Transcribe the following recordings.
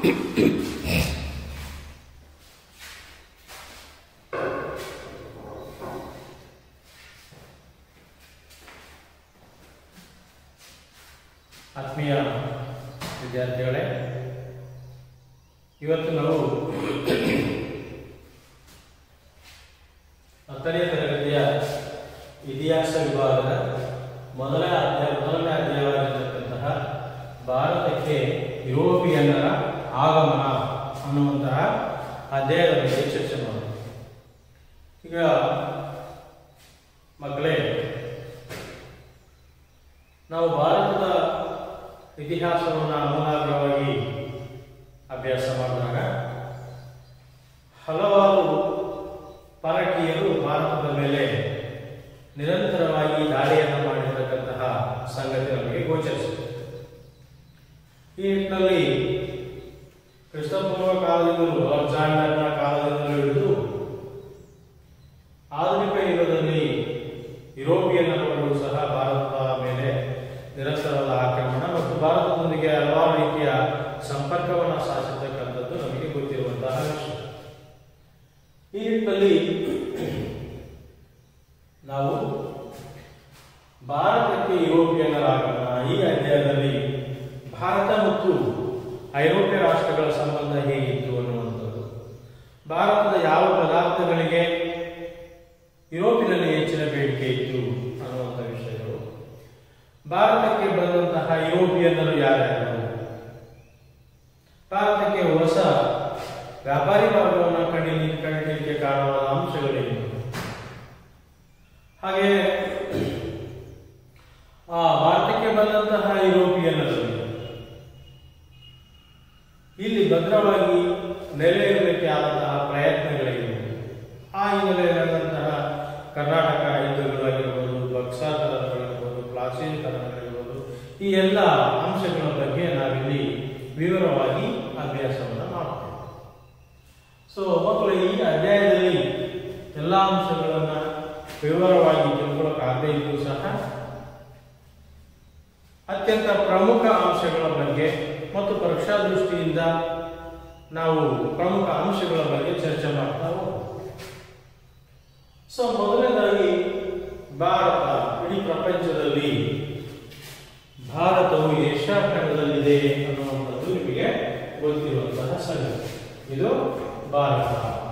ಆತ್ಮೀಯ ವಿದ್ಯಾರ್ಥಿಗಳೇ ಇವತ್ತು ನಾವು ಹತ್ತನೇ ತರಗತಿಯ ಇತಿಹಾಸ ವಿಭಾಗದ ಮೊದಲ ಅಧ್ಯಾಯ ಮೊದಲನೇ ಅಧ್ಯಾಯವಾಗಿರತಕ್ಕಂತಹ ಭಾರತಕ್ಕೆ ಯುರೋಪಿಯನ್ನರ ಆಗಮನ ಅನ್ನುವಂತಹ ಅಧ್ಯಾಯದ ಬಗ್ಗೆ ಚರ್ಚೆ ಮಾಡೋಣ ಈಗ ಮಕ್ಕಳೇ ನಾವು ಭಾರತದ ಇತಿಹಾಸವನ್ನು ಆಮೂಲಾಗ್ರವಾಗಿ ಅಭ್ಯಾಸ ಮಾಡಿದಾಗ ಹಲವಾರು ಪರಕೀಯರು ಭಾರತದ ಮೇಲೆ ನಿರಂತರವಾಗಿ ದಾಳಿಯನ್ನು ಮಾಡಿರತಕ್ಕಂತಹ ಸಂಗತಿ ನಮಗೆ ಗೋಚರಿಸಿದೆ ಈ ನಿಟ್ಟಿನಲ್ಲಿ ಕ್ರಿಸ್ತಪೂರ್ವ ಕಾಲದಿಂದಲೂ ಅಲೆಕ್ಸಾಂಡರ್ನ ಕಾಲದಿಂದಲೂ ಹಿಡಿದು ಆಧುನಿಕ ಯುಗದಲ್ಲಿ ಯುರೋಪಿಯನ್ನರು ಸಹ ಭಾರತದ ಮೇಲೆ ನಿರಂತರವಾದ ಆಕ್ರಮಣ ಮತ್ತು ಭಾರತದೊಂದಿಗೆ ಹಲವಾರು ರೀತಿಯ ಸಂಪರ್ಕವನ್ನು ಸಾಧಿಸತಕ್ಕಂಥದ್ದು ನಮಗೆ ಗೊತ್ತಿರುವಂತಹ ವಿಷಯ ಈ ನಿಟ್ಟಿನಲ್ಲಿ ನಾವು ಭಾರತಕ್ಕೆ ಯುರೋಪಿಯನ್ನರ ಆಗಮನ ಈ ಅಧ್ಯಾಯದಲ್ಲಿ ಭಾರತ ಮತ್ತು ಐರೋಪ್ಯ ರಾಷ್ಟ್ರಗಳ ಸಂಬಂಧ ಹೇಗಿತ್ತು ಅನ್ನುವಂಥದ್ದು ಭಾರತದ ಯಾವ ಪದಾರ್ಥಗಳಿಗೆ ಯುರೋಪಿನಲ್ಲಿ ಹೆಚ್ಚಿನ ಬೇಡಿಕೆ ಇತ್ತು ಅನ್ನುವಂಥ ವಿಷಯಗಳು ಭಾರತಕ್ಕೆ ಬಂದಂತಹ ಯುರೋಪಿಯನ್ನರು ಯಾರ್ಯಾರು ಭಾರತಕ್ಕೆ ಹೊಸ ವ್ಯಾಪಾರಿ ವರ್ಗವನ್ನು ಕಂಡಿ ಕಂಡಿಲಿಕ್ಕೆ ಕಾರಣವಾದ ಅಂಶಗಳೇನು ಹಾಗೆ ಆ ಭಾರತಕ್ಕೆ ಬಂದಂತಹ ಯುರೋಪಿಯನ್ನರು ಇಲ್ಲಿ ಭದ್ರವಾಗಿ ನೆಲೆಯಿರಲಿಕ್ಕೆ ಆದಂತಹ ಪ್ರಯತ್ನಗಳೇನು ಆ ಹಿನ್ನೆಲೆಯಲ್ಲಿರುವಂತಹ ಕರ್ನಾಟಕ ಯುದ್ಧಗಳಾಗಿರ್ಬೋದು ಬಕ್ಸಾತರಗಳಿರ್ಬೋದು ಪ್ಲಾಸಿನ್ ತರಗಳಿರ್ಬೋದು ಈ ಎಲ್ಲ ಅಂಶಗಳ ಬಗ್ಗೆ ನಾವಿಲ್ಲಿ ವಿವರವಾಗಿ ಅಭ್ಯಾಸವನ್ನು ಮಾಡ್ತೇವೆ ಸೊ ಮಕ್ಕಳು ಈ ಅಧ್ಯಾಯದಲ್ಲಿ ಎಲ್ಲ ಅಂಶಗಳನ್ನು ವಿವರವಾಗಿ ತಿಳ್ಕೊಳ್ಳೋಕ್ಕಾಗದೇ ಇದ್ರೂ ಸಹ ಅತ್ಯಂತ ಪ್ರಮುಖ ಅಂಶಗಳ ಬಗ್ಗೆ ಮತ್ತು ಪರೀಕ್ಷಾ ದೃಷ್ಟಿಯಿಂದ ನಾವು ಪ್ರಮುಖ ಅಂಶಗಳ ಬಗ್ಗೆ ಚರ್ಚೆ ಮಾಡ್ತಾ ಹೋಗೋಣ ಸೊ ಮೊದಲನೇದಾಗಿ ಭಾರತ ಇಡೀ ಪ್ರಪಂಚದಲ್ಲಿ ಭಾರತವು ಏಷ್ಯಾ ಖಂಡದಲ್ಲಿದೆ ಅನ್ನುವಂಥದ್ದು ನಿಮಗೆ ಗೊತ್ತಿರುವಂತಹ ಸಂಗತಿ ಇದು ಭಾರತ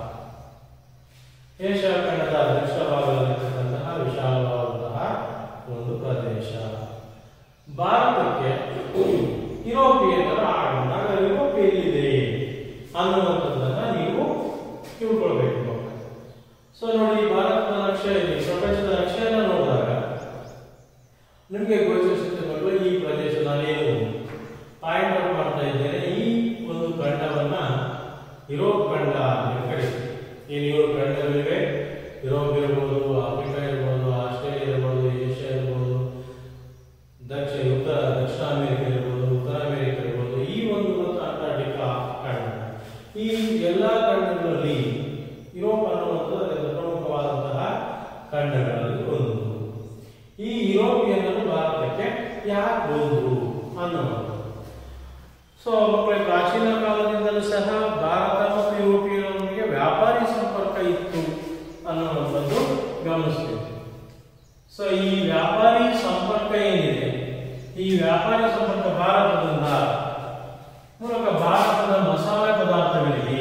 ಏಷ್ಯಾ ಖಂಡದ ದಕ್ಷಿಣ ಭಾಗದಲ್ಲಿರ್ತಕ್ಕಂತಹ ವಿಶಾಲವಾದಂತಹ ಒಂದು ಪ್ರದೇಶ ಭಾರತಕ್ಕೆ ಯುರೋಪಿಯನ್ನರ ಆಗಮನ ಯುರೋಪ್ ಎಲ್ಲಿದೆ ಅನ್ನುವಂಥದ್ದನ್ನ ನೀವು ತಿಳ್ಕೊಳ್ಬೇಕು ಸೊ ನೋಡಿ ಭಾರತದ ನಕ್ಷೆಯಲ್ಲಿ ಪ್ರಪಂಚದ ನಕ್ಷೆಯನ್ನು ನೋಡಿದಾಗ ನಿಮಗೆ ಗೋಚರಿಸುತ್ತೆ ಮಕ್ಕಳು ಈ ಪ್ರದೇಶ ನಾನೇನು ಪಾಯಿಂಟ್ ಔಟ್ ಮಾಡ್ತಾ ಇದ್ದೇನೆ ಈ ಒಂದು ಖಂಡವನ್ನ ಯುರೋಪ್ ಖಂಡ ಅಂತ ಕರೀತೀವಿ ಏನು ಏಳು ಖಂಡಗಳಿವೆ ಯುರೋಪ್ ಇರ್ಬೋದು ಆಫ್ರಿಕಾ ಇರ್ಬೋದು ಆಸ್ಟ್ರೇಲಿಯಾ ಇರ್ಬೋದು ಏಷ್ಯಾ ಇರ್ಬೋದು ದಕ್ಷಿಣ ಉತ್ತರ ದಕ್ಷಿಣ ಅಮೆರಿಕ ಇರ್ಬೋದು ಉತ್ತರ ಅಮೆರಿಕ ಇರ್ಬೋದು ಈ ಒಂದು ಮತ್ತು ಅಂಟಾರ್ಟಿಕಾ ಖಂಡ ಈ ಎಲ್ಲ ಖಂಡಗಳಲ್ಲಿ ಯುರೋಪ್ ಅನ್ನುವಂಥದ್ದು ಅತ್ಯಂತ ಪ್ರಮುಖವಾದಂತಹ ಖಂಡಗಳಲ್ಲಿ ಒಂದು ಈ ಯುರೋಪಿಯನ್ನರು ಭಾರತಕ್ಕೆ ಯಾಕೆ ಬಂದರು ಅನ್ನುವಂಥದ್ದು ಸೊ ಮಕ್ಕಳ ಪ್ರಾಚೀನ ಕಾಲದಿಂದಲೂ ಸಹ ಭಾರತ ಮತ್ತು ಯುರೋಪಿಯನ್ನರೊಂದಿಗೆ ವ್ಯಾಪಾರಿ ಸಂಪರ್ಕ ಇತ್ತು ಅನ್ನುವಂಥದ್ದು ಗಮನಿಸ್ತೀವಿ ಸೊ ಈ ವ್ಯಾಪಾರಿ ಸಂಪರ್ಕ ಏನಿದೆ ಈ ವ್ಯಾಪಾರಿ ಸಂಪರ್ಕ ಭಾರತದಿಂದ ಮೂಲಕ ಭಾರತದ ಮಸಾಲೆ ಪದಾರ್ಥಗಳಿಗೆ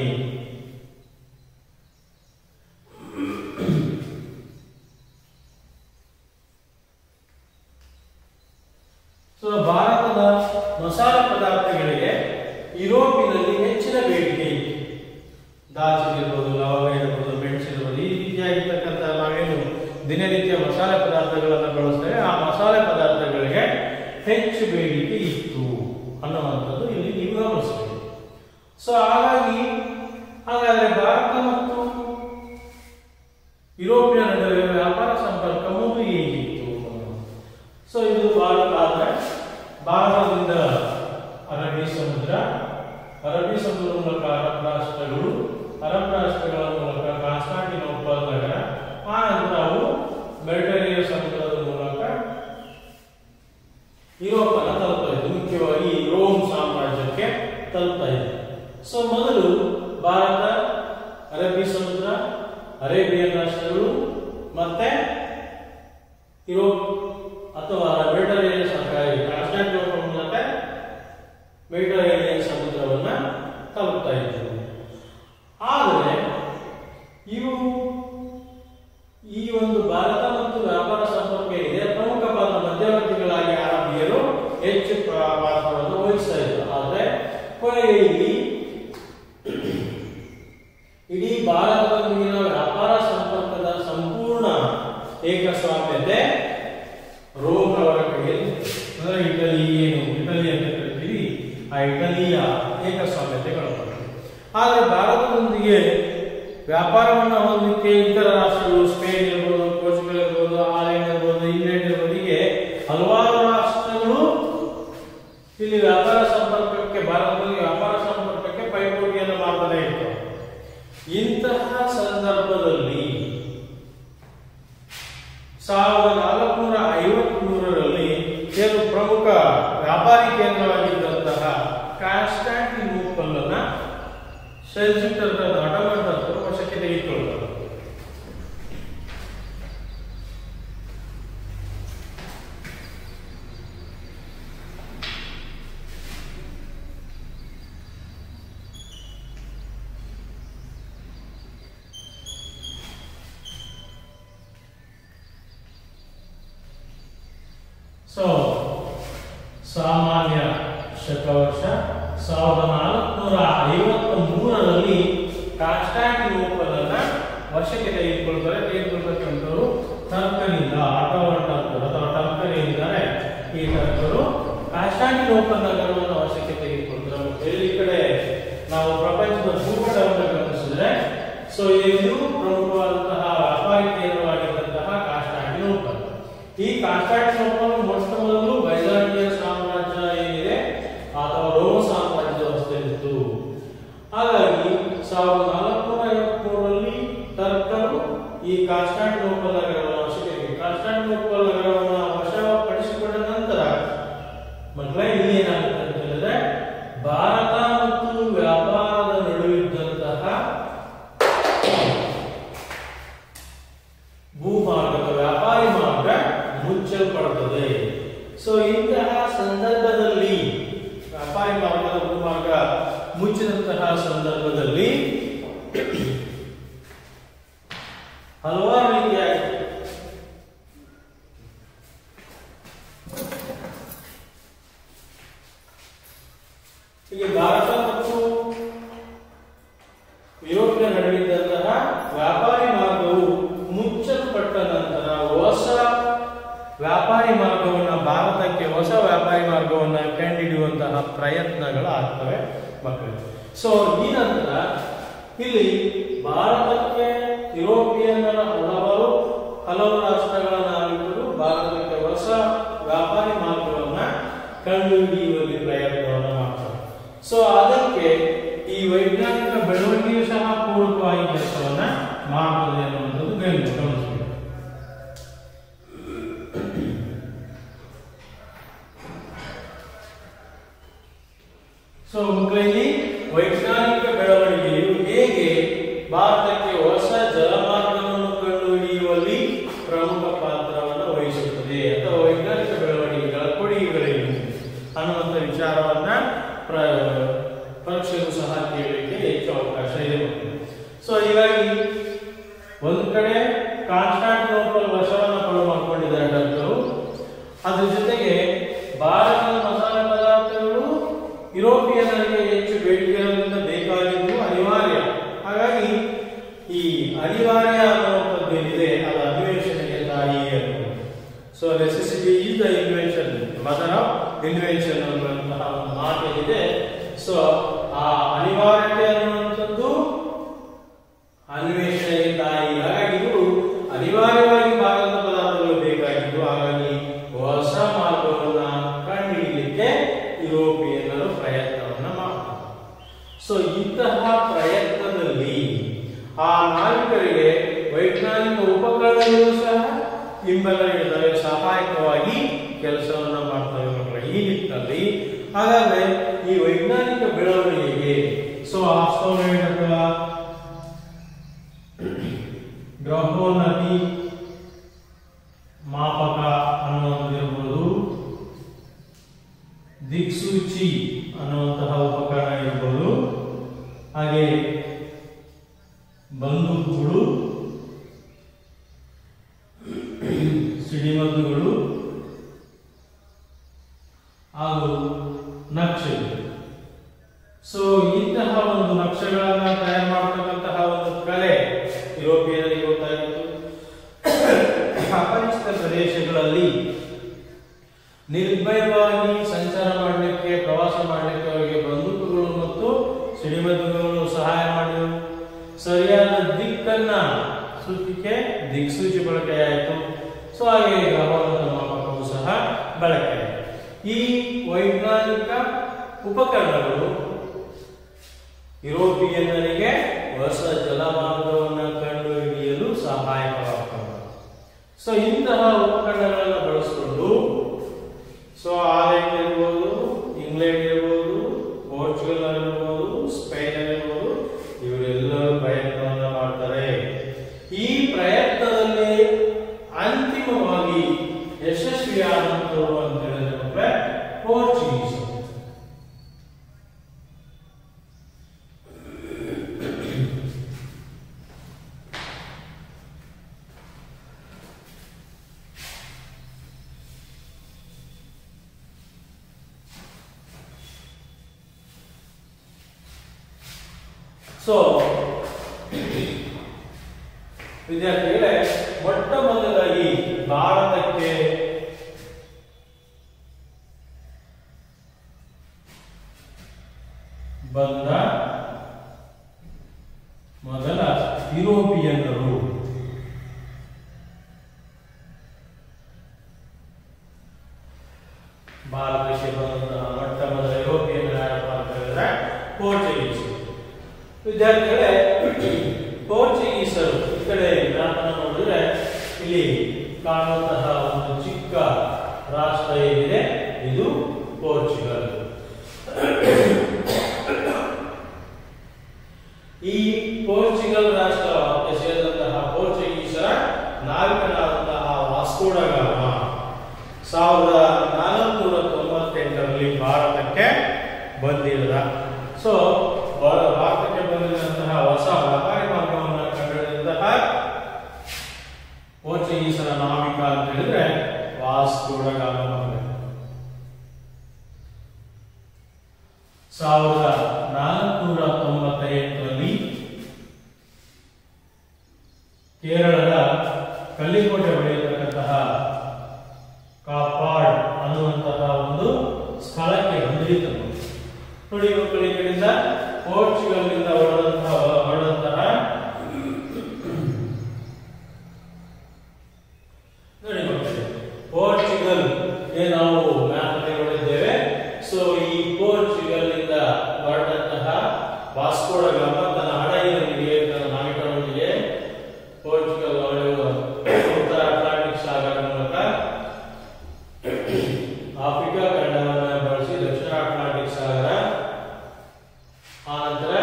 ಸೊ ಭಾರತದ ಮಸಾಲೆ ಪದಾರ್ಥಗಳಿಗೆ ಯುರೋಪಿನಲ್ಲಿ ಹೆಚ್ಚಿನ ಬೇಡಿಕೆ ಇತ್ತು ದಾಲ್ಚಿನ್ನಿ ಇರ್ಬೋದು ಲವಂಗ ಇರ್ಬೋದು ಮೆಣಸು ಇರ್ಬೋದು ಈ ರೀತಿಯಾಗಿರ್ತಕ್ಕಂಥ ನಾವೇನು ದಿನನಿತ್ಯ ಮಸಾಲೆ ಪದಾರ್ಥಗಳನ್ನು ಬಳಸ್ತೇವೆ ಆ ಮಸಾಲೆ ಪದಾರ್ಥಗಳಿಗೆ ಹೆಚ್ಚು ಬೇಡಿಕೆ ಇತ್ತು ಅನ್ನುವಂಥದ್ದು ಇಲ್ಲಿ ನೀವು ಗಮನಿಸಬೇಕು ಸೊ ಹಾಗಾಗಿ ಹಾಗಾದ್ರೆ ಭಾರತ ಮತ್ತು ಯುರೋಪಿನ ನಡುವೆ ವ್ಯಾಪಾರ ಸಂಪರ್ಕ ಮುಂದೆ ಹೇಗಿತ್ತು ಸೊ ಇದು ಭಾರತ ಆದ್ರೆ ಭಾರತದಿಂದ ಅರಬ್ಬಿ ಸಮುದ್ರ ಅರಬ್ಬಿ ಸಮುದ್ರ ಮೂಲಕ ಅರಬ್ ರಾಷ್ಟ್ರಗಳು ಅರಬ್ ರಾಷ್ಟ್ರಗಳ ಮೂಲಕ ಕಾನ್ಸ್ಟಾಂಟಿನೋಪಲ್ ನಗರ ಆ ನಂತರ ಅವು ಮೆಡಿಟರೇನಿಯನ್ ಸಮುದ್ರದ ಮೂಲಕ ಯುರೋಪ್ ಅನ್ನು ತಲುಪ್ತಾ ಇತ್ತು ಮುಖ್ಯವಾಗಿ ರೋಮ್ ಸಾಮ್ರಾಜ್ಯಕ್ಕೆ ತಲುಪ್ತಾ ಇದೆ ಇಲ್ಲಿ ಇಡೀ ಭಾರತದೊಂದಿಗಿನ ವ್ಯಾಪಾರ ಸಂಪರ್ಕದ ಸಂಪೂರ್ಣ ಏಕಸ್ವಾಮ್ಯತೆ ರೋಮ್ ಅವರ ಕೈಯಲ್ಲಿ ಅಂದ್ರೆ ಇಟಲಿ ಏನು ಇಟಲಿ ಅಂತ ಕರಿತೀವಿ ಆ ಇಟಲಿಯ ಏಕಸ್ವಾಮ್ಯತೆಗಳು ಆದರೆ ಭಾರತದೊಂದಿಗೆ ವ್ಯಾಪಾರವನ್ನು ಹೊಂದಲಿಕ್ಕೆ ಇತರ ರಾಷ್ಟ್ರಗಳು ಸ್ಪೇನ್ ಇರ್ಬೋದು ಪೋರ್ಚುಗಲ್ ಇರ್ಬೋದು ಆರ್ಲೆಂಡ್ ಇರ್ಬೋದು ಇಂಗ್ಲೆಂಡ್ ಇರ್ಬೋದು ಹೀಗೆ ಹಲವಾರು ರಾಷ್ಟ್ರಗಳು ಇಲ್ಲಿ ವ್ಯಾಪಾರ ಸಂಪರ್ಕಕ್ಕೆ ಭಾರತದಲ್ಲಿ ವ್ಯಾಪಾರ ಸಂಪರ್ಕಕ್ಕೆ ಪೈಪೋಟಿಯನ್ನು ಮಾಡ್ತಾನೆ ಇತ್ತು ಇಂತಹ ಸಂದರ್ಭದಲ್ಲಿ ಸಾವಿರದ ನಾಲ್ಕುನೂರ ಐವತ್ಮೂರರಲ್ಲಿ ಕೆಲವು ಪ್ರಮುಖ ವ್ಯಾಪಾರಿ ಕೇಂದ್ರವಾಗಿದ್ದಂತಹ ಕಾನ್ಸ್ಟಾಂಟಿನೋಪಲ್ ಅನ್ನ ಸೆಲ್ಜುಕರ ಆಟೋಮಂಟರು ವಶಕ್ಕೆ ತೆಗೆದುಕೊಳ್ಳುತ್ತಾರೆ ಸೊ ಸಾಮಾನ್ಯ ಶಕವರ್ಷ ಸಾವಿರದ ನಾಲ್ಕುನೂರ ಐವತ್ತ ಮೂರರಲ್ಲಿ ಕಾನ್ಸ್ಟಾಂಟಿನೋಪಲ್ ಅನ್ನ ವಶಕ್ಕೆ ತೆಗೆದುಕೊಳ್ತಾರೆ ತೆಗೆದುಕೊಳ್ತಕ್ಕಂಥವ್ರು ಟರ್ಕನಿಂದ ಆಟೋವನ್ ಟರ್ಕರು ಅಥವಾ ಟರ್ಕರಿಯಿಂದಾನೆ ಈ ಟರ್ಕರು ಕಾನ್ಸ್ಟಾಂಟಿನೋಪಲ್ ನಗರವನ್ನು ವಶಕ್ಕೆ ತೆಗೆದುಕೊಳ್ತಾರೆ ಇಲ್ಲಿ ಈ ಕಡೆ ನಾವು ಪ್ರಪಂಚದ ಭೂಪಟವನ್ನು ಗಮನಿಸಿದ್ರೆ ಸೊ ಇದು ಪ್ರಮುಖವಾದಂತಹ ವ್ಯಾಪಾರಿ ಕೇಂದ್ರವಾಗಿದ್ದಂತಹ ಕಾನ್ಸ್ಟಾಂಟಿನೋಪಲ್ ಈ ಕಾನ್ಸ್ಟಾಂಟಿನೋಪಲ್ ಮೊಟ್ಟ ಮೊದಲು ಬೈಜಾಂಟಿಯ ಸಾಮ್ರಾಜ್ಯ ಏನಿದೆ ಅಥವಾ ರೋಮ ಸಾಮ್ರಾಜ್ಯದ ಅವಸ್ಥೆಯಲ್ಲಿತ್ತು ಹಾಗಾಗಿ ಸಾವಿರದ ನಾಲ್ಕುನೂರ ಐವತ್ಮೂರರಲ್ಲಿ ಟರ್ಕರು ಈ ಕಾನ್ಸ್ಟಾಂಟಿನೋಪಲ್ ನಗರವನ್ನು ವಶಕ್ಕೆ ಕಾನ್ಸ್ಟಾಂಟಿನೋಪಲ್ ನಗರವನ್ನು ವಶಪಡಿಸಿಕೊಂಡ ನಂತರ ಮಕ್ಕಳೇ ಇಲ್ಲಿ ಏನಾಗುತ್ತೆ ಅಂತ ಹೇಳಿದ್ರೆ ಭಾರತ ಮತ್ತು ವ್ಯಾಪಾರದ ನಡುವಿದ್ದಂತಹ ಭೂಮಾರ್ಗದ ವ್ಯಾಪಾರಿ ಮಾರ್ಗ ಮುಚ್ಚಲ್ಪಡುತ್ತದೆ ಸೊ ಇಂತಹ ಸಂದರ್ಭದಲ್ಲಿ ವ್ಯಾಪಾರಿ ಮಾರ್ಗದ ಭೂಮಾರ್ಗ ಮುಚ್ಚಿದಂತಹ ಸಂದರ್ಭದಲ್ಲಿ ಹಲವಾರು ರೀತಿಯ ಹೀಗೆ ಭಾರತ ಮತ್ತು ಯುರೋಪಿನ ನಡುವಿದ್ದಂತಹ ವ್ಯಾಪಾರಿ ಮಾರ್ಗವು ಮುಚ್ಚಲ್ಪಟ್ಟ ನಂತರ ಹೊಸ ವ್ಯಾಪಾರಿ ಮಾರ್ಗವನ್ನ ಭಾರತಕ್ಕೆ ಹೊಸ ವ್ಯಾಪಾರಿ ಮಾರ್ಗವನ್ನ ಕಂಡುಹಿಡಿಯುವಂತಹ ಪ್ರಯತ್ನಗಳು ಆಗ್ತವೆ ಮಕ್ಕಳು ಸೊ ಈ ನಂತರ ಇಲ್ಲಿ ಭಾರತಕ್ಕೆ ಯುರೋಪಿಯನ್ನರ ಹಲವಾರು ಹಲವು ರಾಷ್ಟ್ರಗಳ ನಾವಿಕರು ಭಾರತಕ್ಕೆ ಹೊಸ ವ್ಯಾಪಾರಿ ಮಾರ್ಗವನ್ನ ಕಂಡುಹಿಡಿಯುವಲ್ಲಿ ಪ್ರಯತ್ನವನ್ನು ಮಾಡ್ತಾರೆ ಸೊ ಅದಕ್ಕೆ ಈ ವೈಜ್ಞಾನಿಕ ಬೆಳವಣಿಗೆಯು ಸಹ ಪೂರಕವಾಗಿ ಕೆಲಸವನ್ನ ಮಾಡುತ್ತದೆ ಅನ್ನುವಂಥದ್ದು ಗಮನ ಗಮನಿಸಬೇಕು ಸೊ ಮಕ್ಕಳಲ್ಲಿ ವೈಜ್ಞಾನಿಕ ಬೆಳವಣಿಗೆಯು ಹೇಗೆ ಭಾರತಕ್ಕೆ ಹೊಸ ಜಲಮಾರ್ಗವನ್ನು ಕಂಡುಹಿಡಿಯುವಲ್ಲಿ ಪ್ರಮುಖ ಪಾತ್ರವನ್ನು ವಹಿಸುತ್ತದೆ ಅಥವಾ ವೈಜ್ಞಾನಿಕ ಬೆಳವಣಿಗೆಗಳ ಕೊಡುಗೆಗಳೇನು ಅನ್ನುವಂಥ ವಿಚಾರವನ್ನ ಪ್ರ ಪರೀಕ್ಷೆಗೂ ಸಹ ಕೇಳಲಿಕ್ಕೆ ಹೆಚ್ಚು ಅವಕಾಶ ಇದೆ ಸೊ ಹೀಗಾಗಿ ಒಂದು ಕಡೆ ಕಾನ್ಸ್ಟಾಂಟಿನೋಪಲ್ ವಶವನ್ನು ಪಡು ಮಾಡಿಕೊಂಡಿದ್ದಾರೆ ಡಾಕ್ಟರು ಅದ್ರ ಜೊತೆಗೆ ಭಾರತದ ಮಸಾಲೆ ಪದಾರ್ಥಗಳು ಯುರೋಪಿಯನ್ನರಿಗೆ ಹೆಚ್ಚು ಬೇಡಿಕೆ ಇರೋದ್ರಿಂದ ಬೇಕಾಗಿದ್ದು ಅನಿವಾರ್ಯ ಹಾಗಾಗಿ ಈ ಅನಿವಾರ್ಯ ಅನ್ನುವಂಥದ್ದು ಏನಿದೆ ಅದು ಅನ್ವೇಷಣೆಗೆ ತಾಯಿ ಅನ್ನೋದು so necessity is the invention mother of invention ಅನ್ನುವಂತಹ ಒಂದು ಮಾತೇನಿದೆ ಸೊ ಆ ಅನಿವಾರ್ಯತೆ ಅನ್ನುವಂಥದ್ದು ಅನ್ವೇಷಣೆಗೆ ತಾಯಿ ಹಾಗಾಗಿ ಇವರು ಅನಿವಾರ್ಯವಾಗಿ ಭಾರತದ ಪದಾರ್ಥಗಳು ಬೇಕಾಗಿದ್ದು ಹಾಗಾಗಿ ಹೊಸ ಮಾರ್ಗವನ್ನ ಕಂಡುಹಿಡಿಯಲಿಕ್ಕೆ ಯುರೋಪಿಯನ್ನರು ಪ್ರಯತ್ನವನ್ನ ಮಾಡ್ತಾರೆ ಸೊ ಇಂತಹ ಪ್ರಯತ್ನದಲ್ಲಿ ಆ ನಾವಿಕರಿಗೆ ವೈಜ್ಞಾನಿಕ ಉಪಕರಣಗಳು ಸಹ ಹಿಂಬಲ ನೀಡುತ್ತವೆ ಸಹಾಯಕವಾಗಿ ಕೆಲಸವನ್ನ ಮಾಡ್ತವೆ ಮಕ್ಕಳ ಈ ನಿಟ್ಟಿನಲ್ಲಿ ಹಾಗಾದ್ರೆ ಈ ವೈಜ್ಞಾನಿಕ ಬೆಳವಣಿಗೆಗೆ ಸೊ ಆಸ್ಟ್ರೋನೈಟ್ ಅಥವಾ ಗ್ರಹೋನ್ನತಿ ಮಾಪಕ ಅನ್ನುವಂಥದ್ದಿರ್ಬೋದು ದಿಕ್ಸೂಚಿ ಅನ್ನುವಂತಹ ಉಪಕರಣ ಇರ್ಬೋದು ಹಾಗೆ ಬಂದೂಕುಗಳು ಸಿಡಿಮದ್ದುಗಳು ಹಾಗೂ ನಕ್ಷೆಗಳು ಸೊ ಇಂತಹ ಒಂದು ನಕ್ಷೆಗಳನ್ನ ತಯಾರು ಮಾಡತಕ್ಕಂತಹ ಒಂದು ಕಲೆ ಯುರೋಪಿಯನ್ರಿಗೆ ಗೊತ್ತಾಗಿತ್ತು ಅಪರಿಚಿತ ಪ್ರದೇಶಗಳಲ್ಲಿ ನಿರ್ಭಯವಾಗಿ ಸಂಚಾರ ಮಾಡಲಿಕ್ಕೆ ಪ್ರವಾಸ ಮಾಡಲಿಕ್ಕೆ ಅವರಿಗೆ ಬಂದೂಕುಗಳು ಮತ್ತು ಸಿಡಿಮದ್ದುಗಳು ಸಹಾಯ ಮಾಡಿದವು ಸರಿಯಾದ ದಿಕ್ಕನ್ನ ಸೂಚಿಕೆ ದಿಕ್ಸೂಚಿ ಬಳಕೆಯಾಯಿತು ಸೊ ಹಾಗೆ ಗ್ರಹಣದ ಮಾಪಕವು ಸಹ ಬಳಕೆಯಾಯಿತು ಈ ವೈಜ್ಞಾನಿಕ ಉಪಕರಣಗಳು ಯುರೋಪಿಯನ್ನರಿಗೆ ಹೊಸ ಜಲಮಾರ್ಗವನ್ನು ಕಂಡುಹಿಡಿಯಲು ಸಹಾಯಕವಾಗ್ತವೆ ಸೊ ಇಂತಹ ಉಪಕರಣಗಳನ್ನು ಬಳಸಿಕೊಂಡು ಸೊ ಆಲೆಂಡ್ ಇರ್ಬೋದು ಇಂಗ್ಲೆಂಡ್ ಇರ್ಬೋದು ಪೋರ್ಚುಗಲ್ ಇರ್ಬೋದು ಸ್ಪೇನ್ ಇರ್ಬೋದು ಇವರೆಲ್ಲರೂ ಪ್ರಯತ್ನವನ್ನ ಮಾಡ್ತಾರೆ ಈ ಪ್ರಯತ್ನದಲ್ಲಿ ಅಂತಿಮವಾಗಿ ಯಶಸ್ವಿಯಾದಂಥವ್ರು ಅಂತ ಹೇಳಿದ್ರೆ ಪೋರ್ಚುಗೀಸ್ ಸೊ ವಿದ್ಯಾರ್ಥಿಗಳೇ ಮೊಟ್ಟ ಮೊದಲಾಗಿ ಭಾರತಕ್ಕೆ ಬಂದ ಮೊದಲ ಯುರೋಪಿಯನ್ನರು ಭಾರತಕ್ಕೆ ಬಂದಂತಹ ಮೊಟ್ಟ ಮೊದಲ ಯುರೋಪಿಯನ್ ಯಾರಪ್ಪ ಅಂತ ಹೇಳಿದ್ರೆ ಪೋರ್ಚುಗೀಸ್ ವಿದ್ಯಾರ್ಥಿಗಳೇ ಪೋರ್ಚುಗೀಸರು ಈ ಕಡೆ ಗ್ರಾಫನ ನೋಡಿದ್ರೆ ಇಲ್ಲಿ ಕಾಣುವಂತಹ ಒಂದು ಚಿಕ್ಕ ರಾಷ್ಟ್ರ ಏನಿದೆ ಇದು ಪೋರ್ಚುಗಲ್ ಈ ಪೋರ್ಚುಗಲ್ ರಾಷ್ಟ್ರಕ್ಕೆ ಸೇರಿದಂತಹ ಪೋರ್ಚುಗೀಸರ ನಾವಿಕನಾದಂತಹ ವಾಸ್ಕೋಡಗಾಮ ಸಾವಿರದ ನಾಲ್ಕುನೂರ ತೊಂಬತ್ತೆಂಟರಲ್ಲಿ ಭಾರತಕ್ಕೆ ಬಂದಿರದ ಸೊ ಭಾರತಕ್ಕೆ ಬಂದಿರುವಂತಹ ಹೊಸ ವ್ಯಾಪಾರಿ ಮಾರ್ಗವನ್ನು ಕಂಡುಹಿಡಿದಂತಹ ಪೋರ್ಚುಗೀಸರ ನಾವಿಕ ಅಂತ ಹೇಳಿದ್ರೆ ವಾಸ್ಕೋಡಗಾಮ ಸಾವಿರದ ನಾಲ್ಕುನೂರ ತೊಂಬತ್ತ ಎಂಟರಲ್ಲಿ ಕೇರಳದ ಕಲ್ಲಿಕೋಟೆ ಬಳಿಯತಕ್ಕಂತಹ ಕಾಪಾಡ್ ಅನ್ನುವಂತಹ ಒಂದು ಸ್ಥಳಕ್ಕೆ ಬಂದಿರಿತು ನೋಡಿ ಮಕ್ಕಳು ಈ ಕಡೆಯಿಂದ ಪೋರ್ಚುಗಲ್ನಿಂದ ಹೊರದಂತಹ ಹೊರದಂತಹ ನೋಡಿ ಮಕ್ಕಳೇ ಪೋರ್ಚುಗಲ್ ಏನ್ ನಾವು ಮ್ಯಾಪ್ ಅಲ್ಲಿ ನೋಡಿದ್ದೇವೆ ಸೊ ಈ ಪೋರ್ಚುಗಲ್ ನಿಂದ ಹೊರಟಂತಹ ವಾಸ್ಕೋಡ ಗಾಮ ತನ್ನ ಹಡಗಿನೊಂದಿಗೆ ತನ್ನ ನಾವಿಕರೊಂದಿಗೆ ಪೋರ್ಚುಗಲ್ ಹೊರಡುವ ಉತ್ತರ ಅಟ್ಲಾಂಟಿಕ್ ಸಾಗರ ಮೂಲಕ ಆಫ್ರಿಕಾ ಖಂಡವನ್ನು ಬಳಸಿ ದಕ್ಷಿಣ ಅಟ್ಲಾಂಟಿಕ್ ಸಾಗರ ಆನಂತರ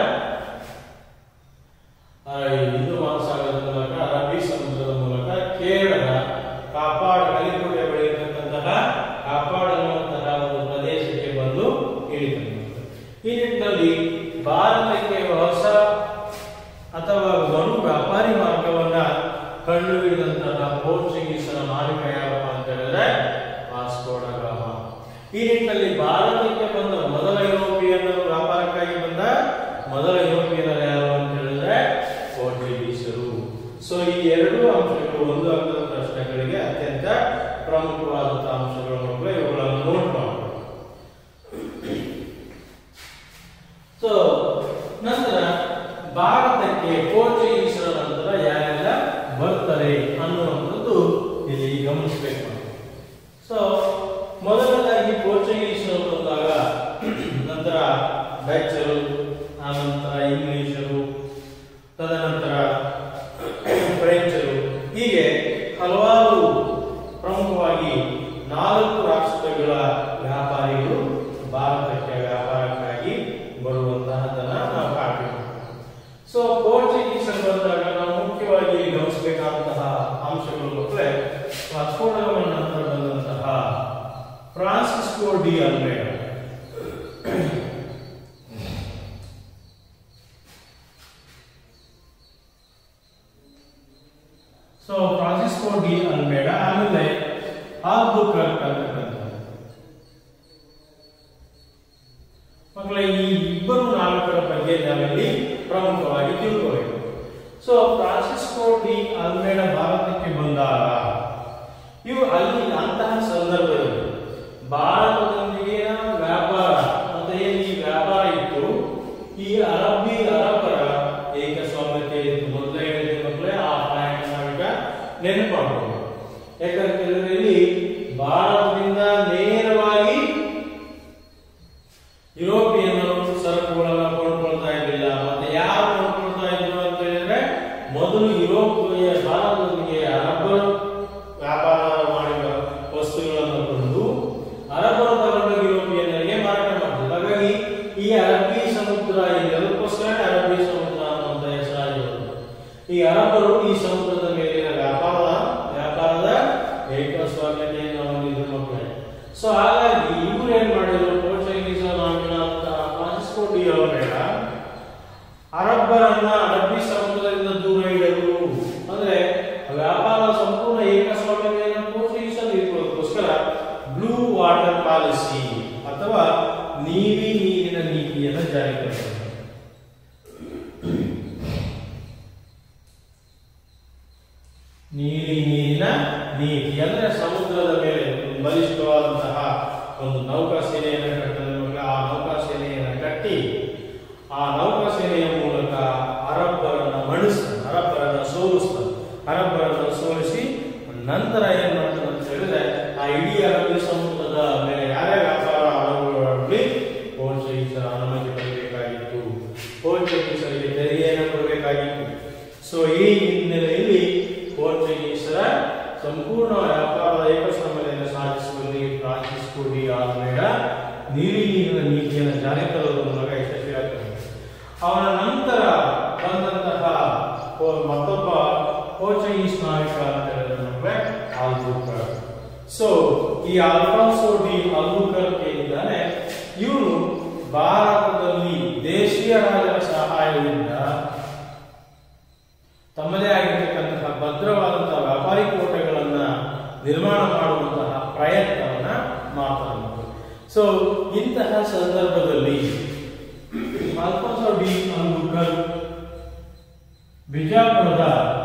ಆ, ಹಿಂದೂ ಮಹಾಸಾಗರದ ಮೂಲಕ ಅರಬ್ಬಿ ಸಮುದ್ರದ ಮೂಲಕ ಕೇರಳದ ಕಾಪಾಡ್ ಕಲಿಕೋಟೆ ಬಳಿ ಇರತಕ್ಕಂತಹ ಕಾಪಾಡ್ ಅನ್ನುವಂತಹ ಒಂದು ಪ್ರದೇಶಕ್ಕೆ ಬಂದು ಇಳಿತದೆ ಈ ನಿಟ್ಟಿನಲ್ಲಿ ಭಾರತಕ್ಕೆ ಹೊಸ ಅಥವಾ ಬರು ವ್ಯಾಪಾರಿ ಮಾರ್ಗವನ್ನ ಕಂಡುಹಿಡಿದಂತಹ ಪೋರ್ಚುಗೀಸರ ನಾವಿಕ ಯಾರಪ್ಪ ಅಂತ ಹೇಳಿದ್ರೆ ವಾಸ್ಕೋಡ ಗಾಮ ಈ ನಿಟ್ಟಿನಲ್ಲಿ ಭಾರತಕ್ಕೆ ಬಂದ ಮೊದಲ ಯುರೋಪಿಯನ್ನರು ವ್ಯಾಪಾರಕ್ಕಾಗಿ ಬಂದ ಮೊದಲ ಯುರೋಪಿಯನ್ನರು ಯಾರು ಅಂತ ಹೇಳಿದ್ರೆ ಪೋರ್ಚುಗೀಸರು ಸೊ ಈ ಎರಡು ಅಂಶಗಳು ಒಂದು ಅಂಕದ ಪ್ರಶ್ನೆಗಳಿಗೆ ಅತ್ಯಂತ ಪ್ರಮುಖವಾದಂತಹ ಅಂಶಗಳು ಮಕ್ಕಳು ಇವುಗಳನ್ನು ನೋಟ್ ಮಾಡಬೇಕು ಸೊ ನಂತರ ಭಾರತಕ್ಕೆ ಪೋರ್ಚುಗೀಸರ ನಂತರ ಯಾರೆಲ್ಲ ಬರ್ತಾರೆ ಅನ್ನುವಂಥದ್ದು ಇಲ್ಲಿ ಗಮನಿಸಬೇಕು ಸೊ ಮೊದಲನೇದಾಗಿ ಪೋರ್ಚುಗೀಸರು ಬಂದಾಗ ನಂತರ ಡಚ್ಚರು ಆನಂತರ ಇಂಗ್ಲಿಷರು ತದನಂತರ ಫ್ರೆಂಚರು ಹೀಗೆ ಹಲವಾರು ಪ್ರಮುಖವಾಗಿ ನಾಲ್ಕು ರಾಷ್ಟ್ರಗಳ ವ್ಯಾಪಾರಿಗಳು ಭಾರತಕ್ಕೆ ವ್ಯಾಪಾರಕ್ಕಾಗಿ ಬರುವಂತಹದನ್ನ ನಾವು ಕಾಣಬೇಕು ಸೊ ಪೋರ್ಚುಗೀಸರು ಬಂದಾಗ ನಾವು ಮುಖ್ಯವಾಗಿ ಗಮನಿಸಬೇಕಾದಂತಹ ಅಂಶಗಳು ಮಕ್ಕಳೇ ವಾಸ್ಕೋಡಗಮ ನಂತರ ಬಂದಂತಹ Francisco de Almeida so Francisco de Almeida ಆಮೇಲೆ ಆಲ್ಬುಕರ್ಕ್ ಅಂತಕ್ಕಂಥದ್ದು ಮಕ್ಕಳ ಈ ಇಬ್ಬರು ನಾವಿಕರ ಬಗ್ಗೆ ನಾವಿಲ್ಲಿ ಪ್ರಮುಖವಾಗಿ ತಿಳ್ಕೋಬೇಕು ಸೊ ಫ್ರಾನ್ಸಿಸ್ಕೋ ಡಿ ಅಲ್ಮೇಡ ಭಾರತಕ್ಕೆ ಬಂದಾಗ ಇವು ಅಲ್ಲಿ ಅಂತಹ ಸಂದರ್ಭದಲ್ಲಿ ಭಾರತದೊಂದಿಗೆ ವ್ಯಾಪಾರ ಮತ್ತೆ ಏನು ಈ ವ್ಯಾಪಾರ ಇತ್ತು ಈ ಅರಬ್ಬಿ ಅರಬ್ಬರ ಏಕಸ್ವಾಮ್ಯತೆ ಇತ್ತು ಮೊದಲೇ ಹೇಳಿದ ಮಕ್ಕಳೇ ಆ ಪಾಯಿಂಟ್ ನಾವೀಗ ನೆನಪು ಮಾಡ್ಬೋದು ಯಾಕಂತ ಹೇಳಿದ್ರೆ ಇಲ್ಲಿ ಭಾರತದಿಂದ ನೇರವಾಗಿ ಯುರೋಪಿಯನ್ನರು ಸರಕುಗಳನ್ನ ಕೊಂಡ್ಕೊಳ್ತಾ ಇರಲಿಲ್ಲ ಮತ್ತೆ ಯಾರು ಕೊಂಡ್ಕೊಳ್ತಾ ಇದ್ರು ಅಂತ ಹೇಳಿದ್ರೆ ಮೊದಲು ಯುರೋಪ್ಗೆ ಭಾರತದೊಂದಿಗೆ ಅರಬ್ಬರು ವ್ಯಾಪಾರ ಮಾಡಿದ ವಸ್ತುಗಳನ್ನು ಕೊಂಡು ಅರಬ್ಬರು ತಗೊಂಡು ಯುರೋಪಿಯನ್ನರಿಗೆ ಮಾರಾಟ ಮಾಡಿದ್ರು ಹಾಗಾಗಿ ಈ ಅರಬ್ಬಿ ಸಮುದ್ರ ಇದಕ್ಕೋಸ್ಕರ ಅರಬ್ಬಿ ಸಮುದ್ರ ಅನ್ನುವಂತ ಹೆಸರಾಗಿರೋದು ಈ ಅರಬ್ಬರು ಈ ಸಮುದ್ರದ ಮೇಲಿನ ವ್ಯಾಪಾರ ವ್ಯಾಪಾರದ ಏಕಸ್ವಾಮ್ಯತೆಯನ್ನು ಹೊಂದಿದ್ರು ಮಕ್ಕಳೇ ಸೊ ಹಾಗಾಗಿ ಇವ್ರು ಏನ್ ಮಾಡಿದ್ರು ಪೋರ್ಚುಗೀಸ್ ಫ್ರಾನ್ಸಿಸ್ಕೋ ಡಿ ಅಲ್ಮೇಡ ಅರಬ್ಬರನ್ನ ಅರಬ್ಬಿ ಸಮುದ್ರದಿಂದ ದೂರ ಇಡಲು ಅಂದ್ರೆ ವ್ಯಾಪಾರ ಸಂಪೂರ್ಣ ಏಕಸ್ವಾಮ್ಯತೆಯನ್ನು ಪೋರ್ಚುಗೀಸಲ್ಲಿ ಇಟ್ಕೊಳ್ಳೋದಕ್ಕೋಸ್ಕರ ಬ್ಲೂ ವಾಟರ್ ಪಾಲಿಸಿ ಅಥವಾ ನೀಲಿ ನೀರಿನ ನೀತಿಯನ್ನು ಜಾರಿಗೆ ತಂದರು ನೀಲಿ ನೀರಿನ ನೀತಿ ಅಂದ್ರೆ ಸಮುದ್ರದ ಮೇಲೆ ಒಂದು ಬಲಿಷ್ಠವಾದಂತಹ ಒಂದು ನೌಕಾ ಸೇನೆಯನ್ನು ಕಟ್ಟಿದಾಗ ಆ ನೌಕಾ ಸೇನೆಯನ್ನು ಕಟ್ಟಿ ಆ ನೌಕಾ ಸೇನೆಯ ಮೂಲಕ ಅರಬ್ಬರನ್ನ ಮಣಿಸ್ತಾನೆ ಅರಬ್ಬರನ್ನ ಸೋಲಿಸ್ತಾನೆ ಅರಬ್ಬರನ್ನ ಸೋಲಿಸಿ ನಂತರ ಏನ್ ಮಾಡ್ತಾನೆ ಅಂತ ಹೇಳಿದ್ರೆ ಆ ಇಡೀ ಅರಬ್ಬಿ ಸಮುದ್ರದ ಮೇಲೆ ಯಾರೇ ವ್ಯಾಪಾರ ಆರಂಭಗಳಲ್ಲಿ ಪೋರ್ಚುಗೀಸರ ಅನುಮತಿ ಪಡೆಯಬೇಕಾಗಿತ್ತು ಪೋರ್ಚುಗೀಸರಿಗೆ ತೆರಿಗೆಯನ್ನು ಕೊಡಬೇಕಾಗಿತ್ತು ಸೊ ಈ ಹಿನ್ನೆಲೆಯಲ್ಲಿ ಪೋರ್ಚುಗೀಸರ ಸಂಪೂರ್ಣ ವ್ಯಾಪಾರದ ಏಕಸ್ವಾಮ್ಯತೆಯನ್ನು ಸಾಧಿಸುವಲ್ಲಿ ಫ್ರಾನ್ಸಿಸ್ಕೋ ಡಿ ಆಲ್ಮೇಡ ನೀಲಿ ನೀರಿನ ನೀತಿಯನ್ನು ಜಾರಿಗೆ ತರುವುದರ ಮೂಲಕ ಯಶಸ್ವಿಯಾಗ್ತದೆ ಅವನ ನಂತರ ಬಂದಂತಹ ಪೋ- ಮತ್ತೊಬ್ಬ ಪೋರ್ಚುಗೀಸ್ ನಾಯಕ ಅಂತ ಹೇಳಿದ್ರೆ ನಮಗೆ ಆಲ್ಬುಕರ್ ಸೊ ಈ ಆಲ್ಫಾನ್ಸೋ ಡಿ ಆಲ್ಬುಕರ್ ಏನಿದ್ದಾನೆ ಇವನು ಭಾರತದಲ್ಲಿ ದೇಶೀಯ ರಾಜರ ಸಹಾಯದಿಂದ ತಮ್ಮದೇ ಆಗಿರ್ತಕ್ಕಂತಹ ಭದ್ರವಾದಂತಹ ವ್ಯಾಪಾರಿ ಕೋಟೆಗಳನ್ನ ನಿರ್ಮಾಣ ಮಾಡುವಂತಹ ಪ್ರಯತ್ನವನ್ನ ಮಾಡ್ತಾರೆ ಸೊ ಇಂತಹ ಸಂದರ್ಭದಲ್ಲಿ ಆಲ್ಫೋನ್ಸೋ ಡಿ ಅಲ್ಬುಕರ್ ಬಿಜಾಪುರದ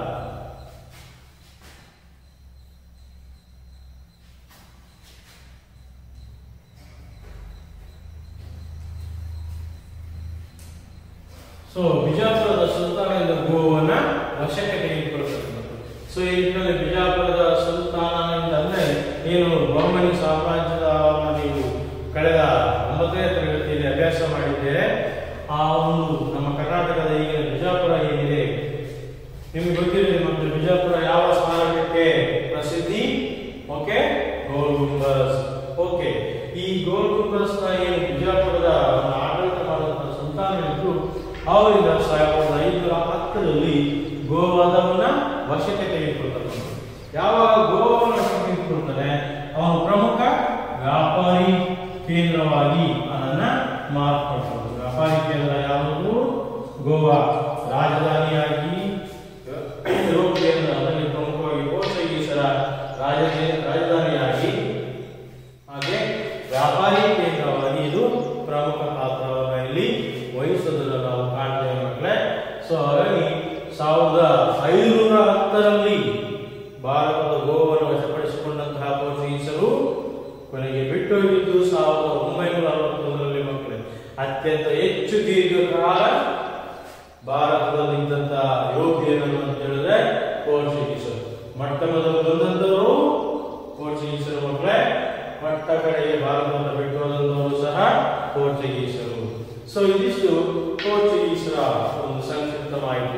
ಸೊ ಬಿಜಾಪುರದ ಸುಲ್ತಾನದ ಗೋವನ್ನ ವಶಕ್ಕೆ ತೆಗೆದುಕೊಳ್ಳಬೇಕು ಸೊ ಈ ನಿಟ್ಟಿನಲ್ಲಿ ಬಿಜಾಪುರದ ಸುಲ್ತಾನನಿಂದ ಅಂದ್ರೆ ಏನು ಬಹುಮನಿ ಸಾಮ್ರಾಜ್ಯದ ನೀವು ಕಳೆದ ಒಂಬತ್ತನೇ ತರಗತಿಯಲ್ಲಿ ಅಭ್ಯಾಸ ಮಾಡಿದ್ದೇವೆ ಆ ಒಂದು ನಮ್ಮ ಕರ್ನಾಟಕದ ಈಗಿನ ಬಿಜಾಪುರ ಏನಿದೆ ನಿಮ್ಗೆ ಗೊತ್ತಿರಲಿ ಮತ್ತು ಬಿಜಾಪುರ ಯಾವ ಸ್ಮಾರಕಕ್ಕೆ ಪ್ರಸಿದ್ಧಿ ಓಕೆ ಗೋಲ್ ಗುಂಬಸ್ ಓಕೆ ಈ ಗೋಲ್ ಗುಂಬಸ್ ನ ಏನು ಬಿಜಾಪುರದ ಒಂದು ಆಡಳಿತ ಮಾಡುವಂತಹ ಸುಲ್ತಾನರಿದ್ದು ಅವರಿಂದ ಸಾವಿರದ ಐನೂರ ಹತ್ತರಲ್ಲಿ ಗೋವಾದವನ್ನ ವಶಕ್ಕೆ ತೆಗೆದುಕೊಳ್ತಾರೆ ಯಾವಾಗ ಗೋವಾವನ್ನು ವಶಕ್ಕೆ ತೆಗೆದುಕೊಳ್ತಾನೆ ಅವನು ಪ್ರಮುಖ ವ್ಯಾಪಾರಿ ಕೇಂದ್ರವಾಗಿ ಅದನ್ನ ಮಾರ್ಪಡ್ತಾರೆ ವ್ಯಾಪಾರಿ ಕೇಂದ್ರ ಯಾವುದು ಗೋವಾ ರಾಜಧಾನಿಯಾಗಿ ಯುರೋಪಿಯನ್ ಅದರಲ್ಲಿ ಪ್ರಮುಖವಾಗಿ ಪೋರ್ಚುಗೀಸರ ರಾಜಧಾನಿ ರಾಜಧಾನಿಯಾಗಿ ಹಾಗೆ ವ್ಯಾಪಾರಿ ಕೇಂದ್ರವಾಗಿ ಇದು ಪ್ರಮುಖ ಪಾತ್ರವನ್ನು ಇಲ್ಲಿ ವಹಿಸೋದನ್ನು ನಾವು ಕಾಣ್ತೇವೆ ಮಕ್ಕಳೇ ಸೊ ಹಾಗಾಗಿ ಸಾವಿರದ ಐನೂರ ಹತ್ತರಲ್ಲಿ ಭಾರತದ ಗೋವನ್ನು ವಶಪಡಿಸಿಕೊಂಡಂತಹ ಪೋರ್ಚುಗೀಸರು ಕೊನೆಗೆ ಬಿಟ್ಟು ಹೋಗಿದ್ದು ಸಾವಿರದ ಒಂಬೈನೂರ ಅರವತ್ತೊಂದರಲ್ಲಿ ಮಕ್ಕಳೇ ಅತ್ಯಂತ ಹೆಚ್ಚು ದೀರ್ಘಕಾಲ ಭಾರತದಲ್ಲಿದ್ದಂತಹ ಯುರೋಪಿಯನ್ನರು ಅಂತ ಹೇಳಿದ್ರೆ ಪೋರ್ಚುಗೀಸರು ಮೊಟ್ಟ ಮೊದಲು ಬಂದಂತವರು ಪೋರ್ಚುಗೀಸರು ಮಕ್ಕಳೇ ಮೊಟ್ಟ ಕಡೆಗೆ ಭಾರತವನ್ನು ಬಿಟ್ಟು ಹೋದಂತವರು ಸಹ ಪೋರ್ಚುಗೀಸರು ಸೊ ಇದಿಷ್ಟು ಪೋರ್ಚುಗೀಸರ ಒಂದು ಸಂಕ್ಷಿಪ್ತ ಮಾಹಿತಿ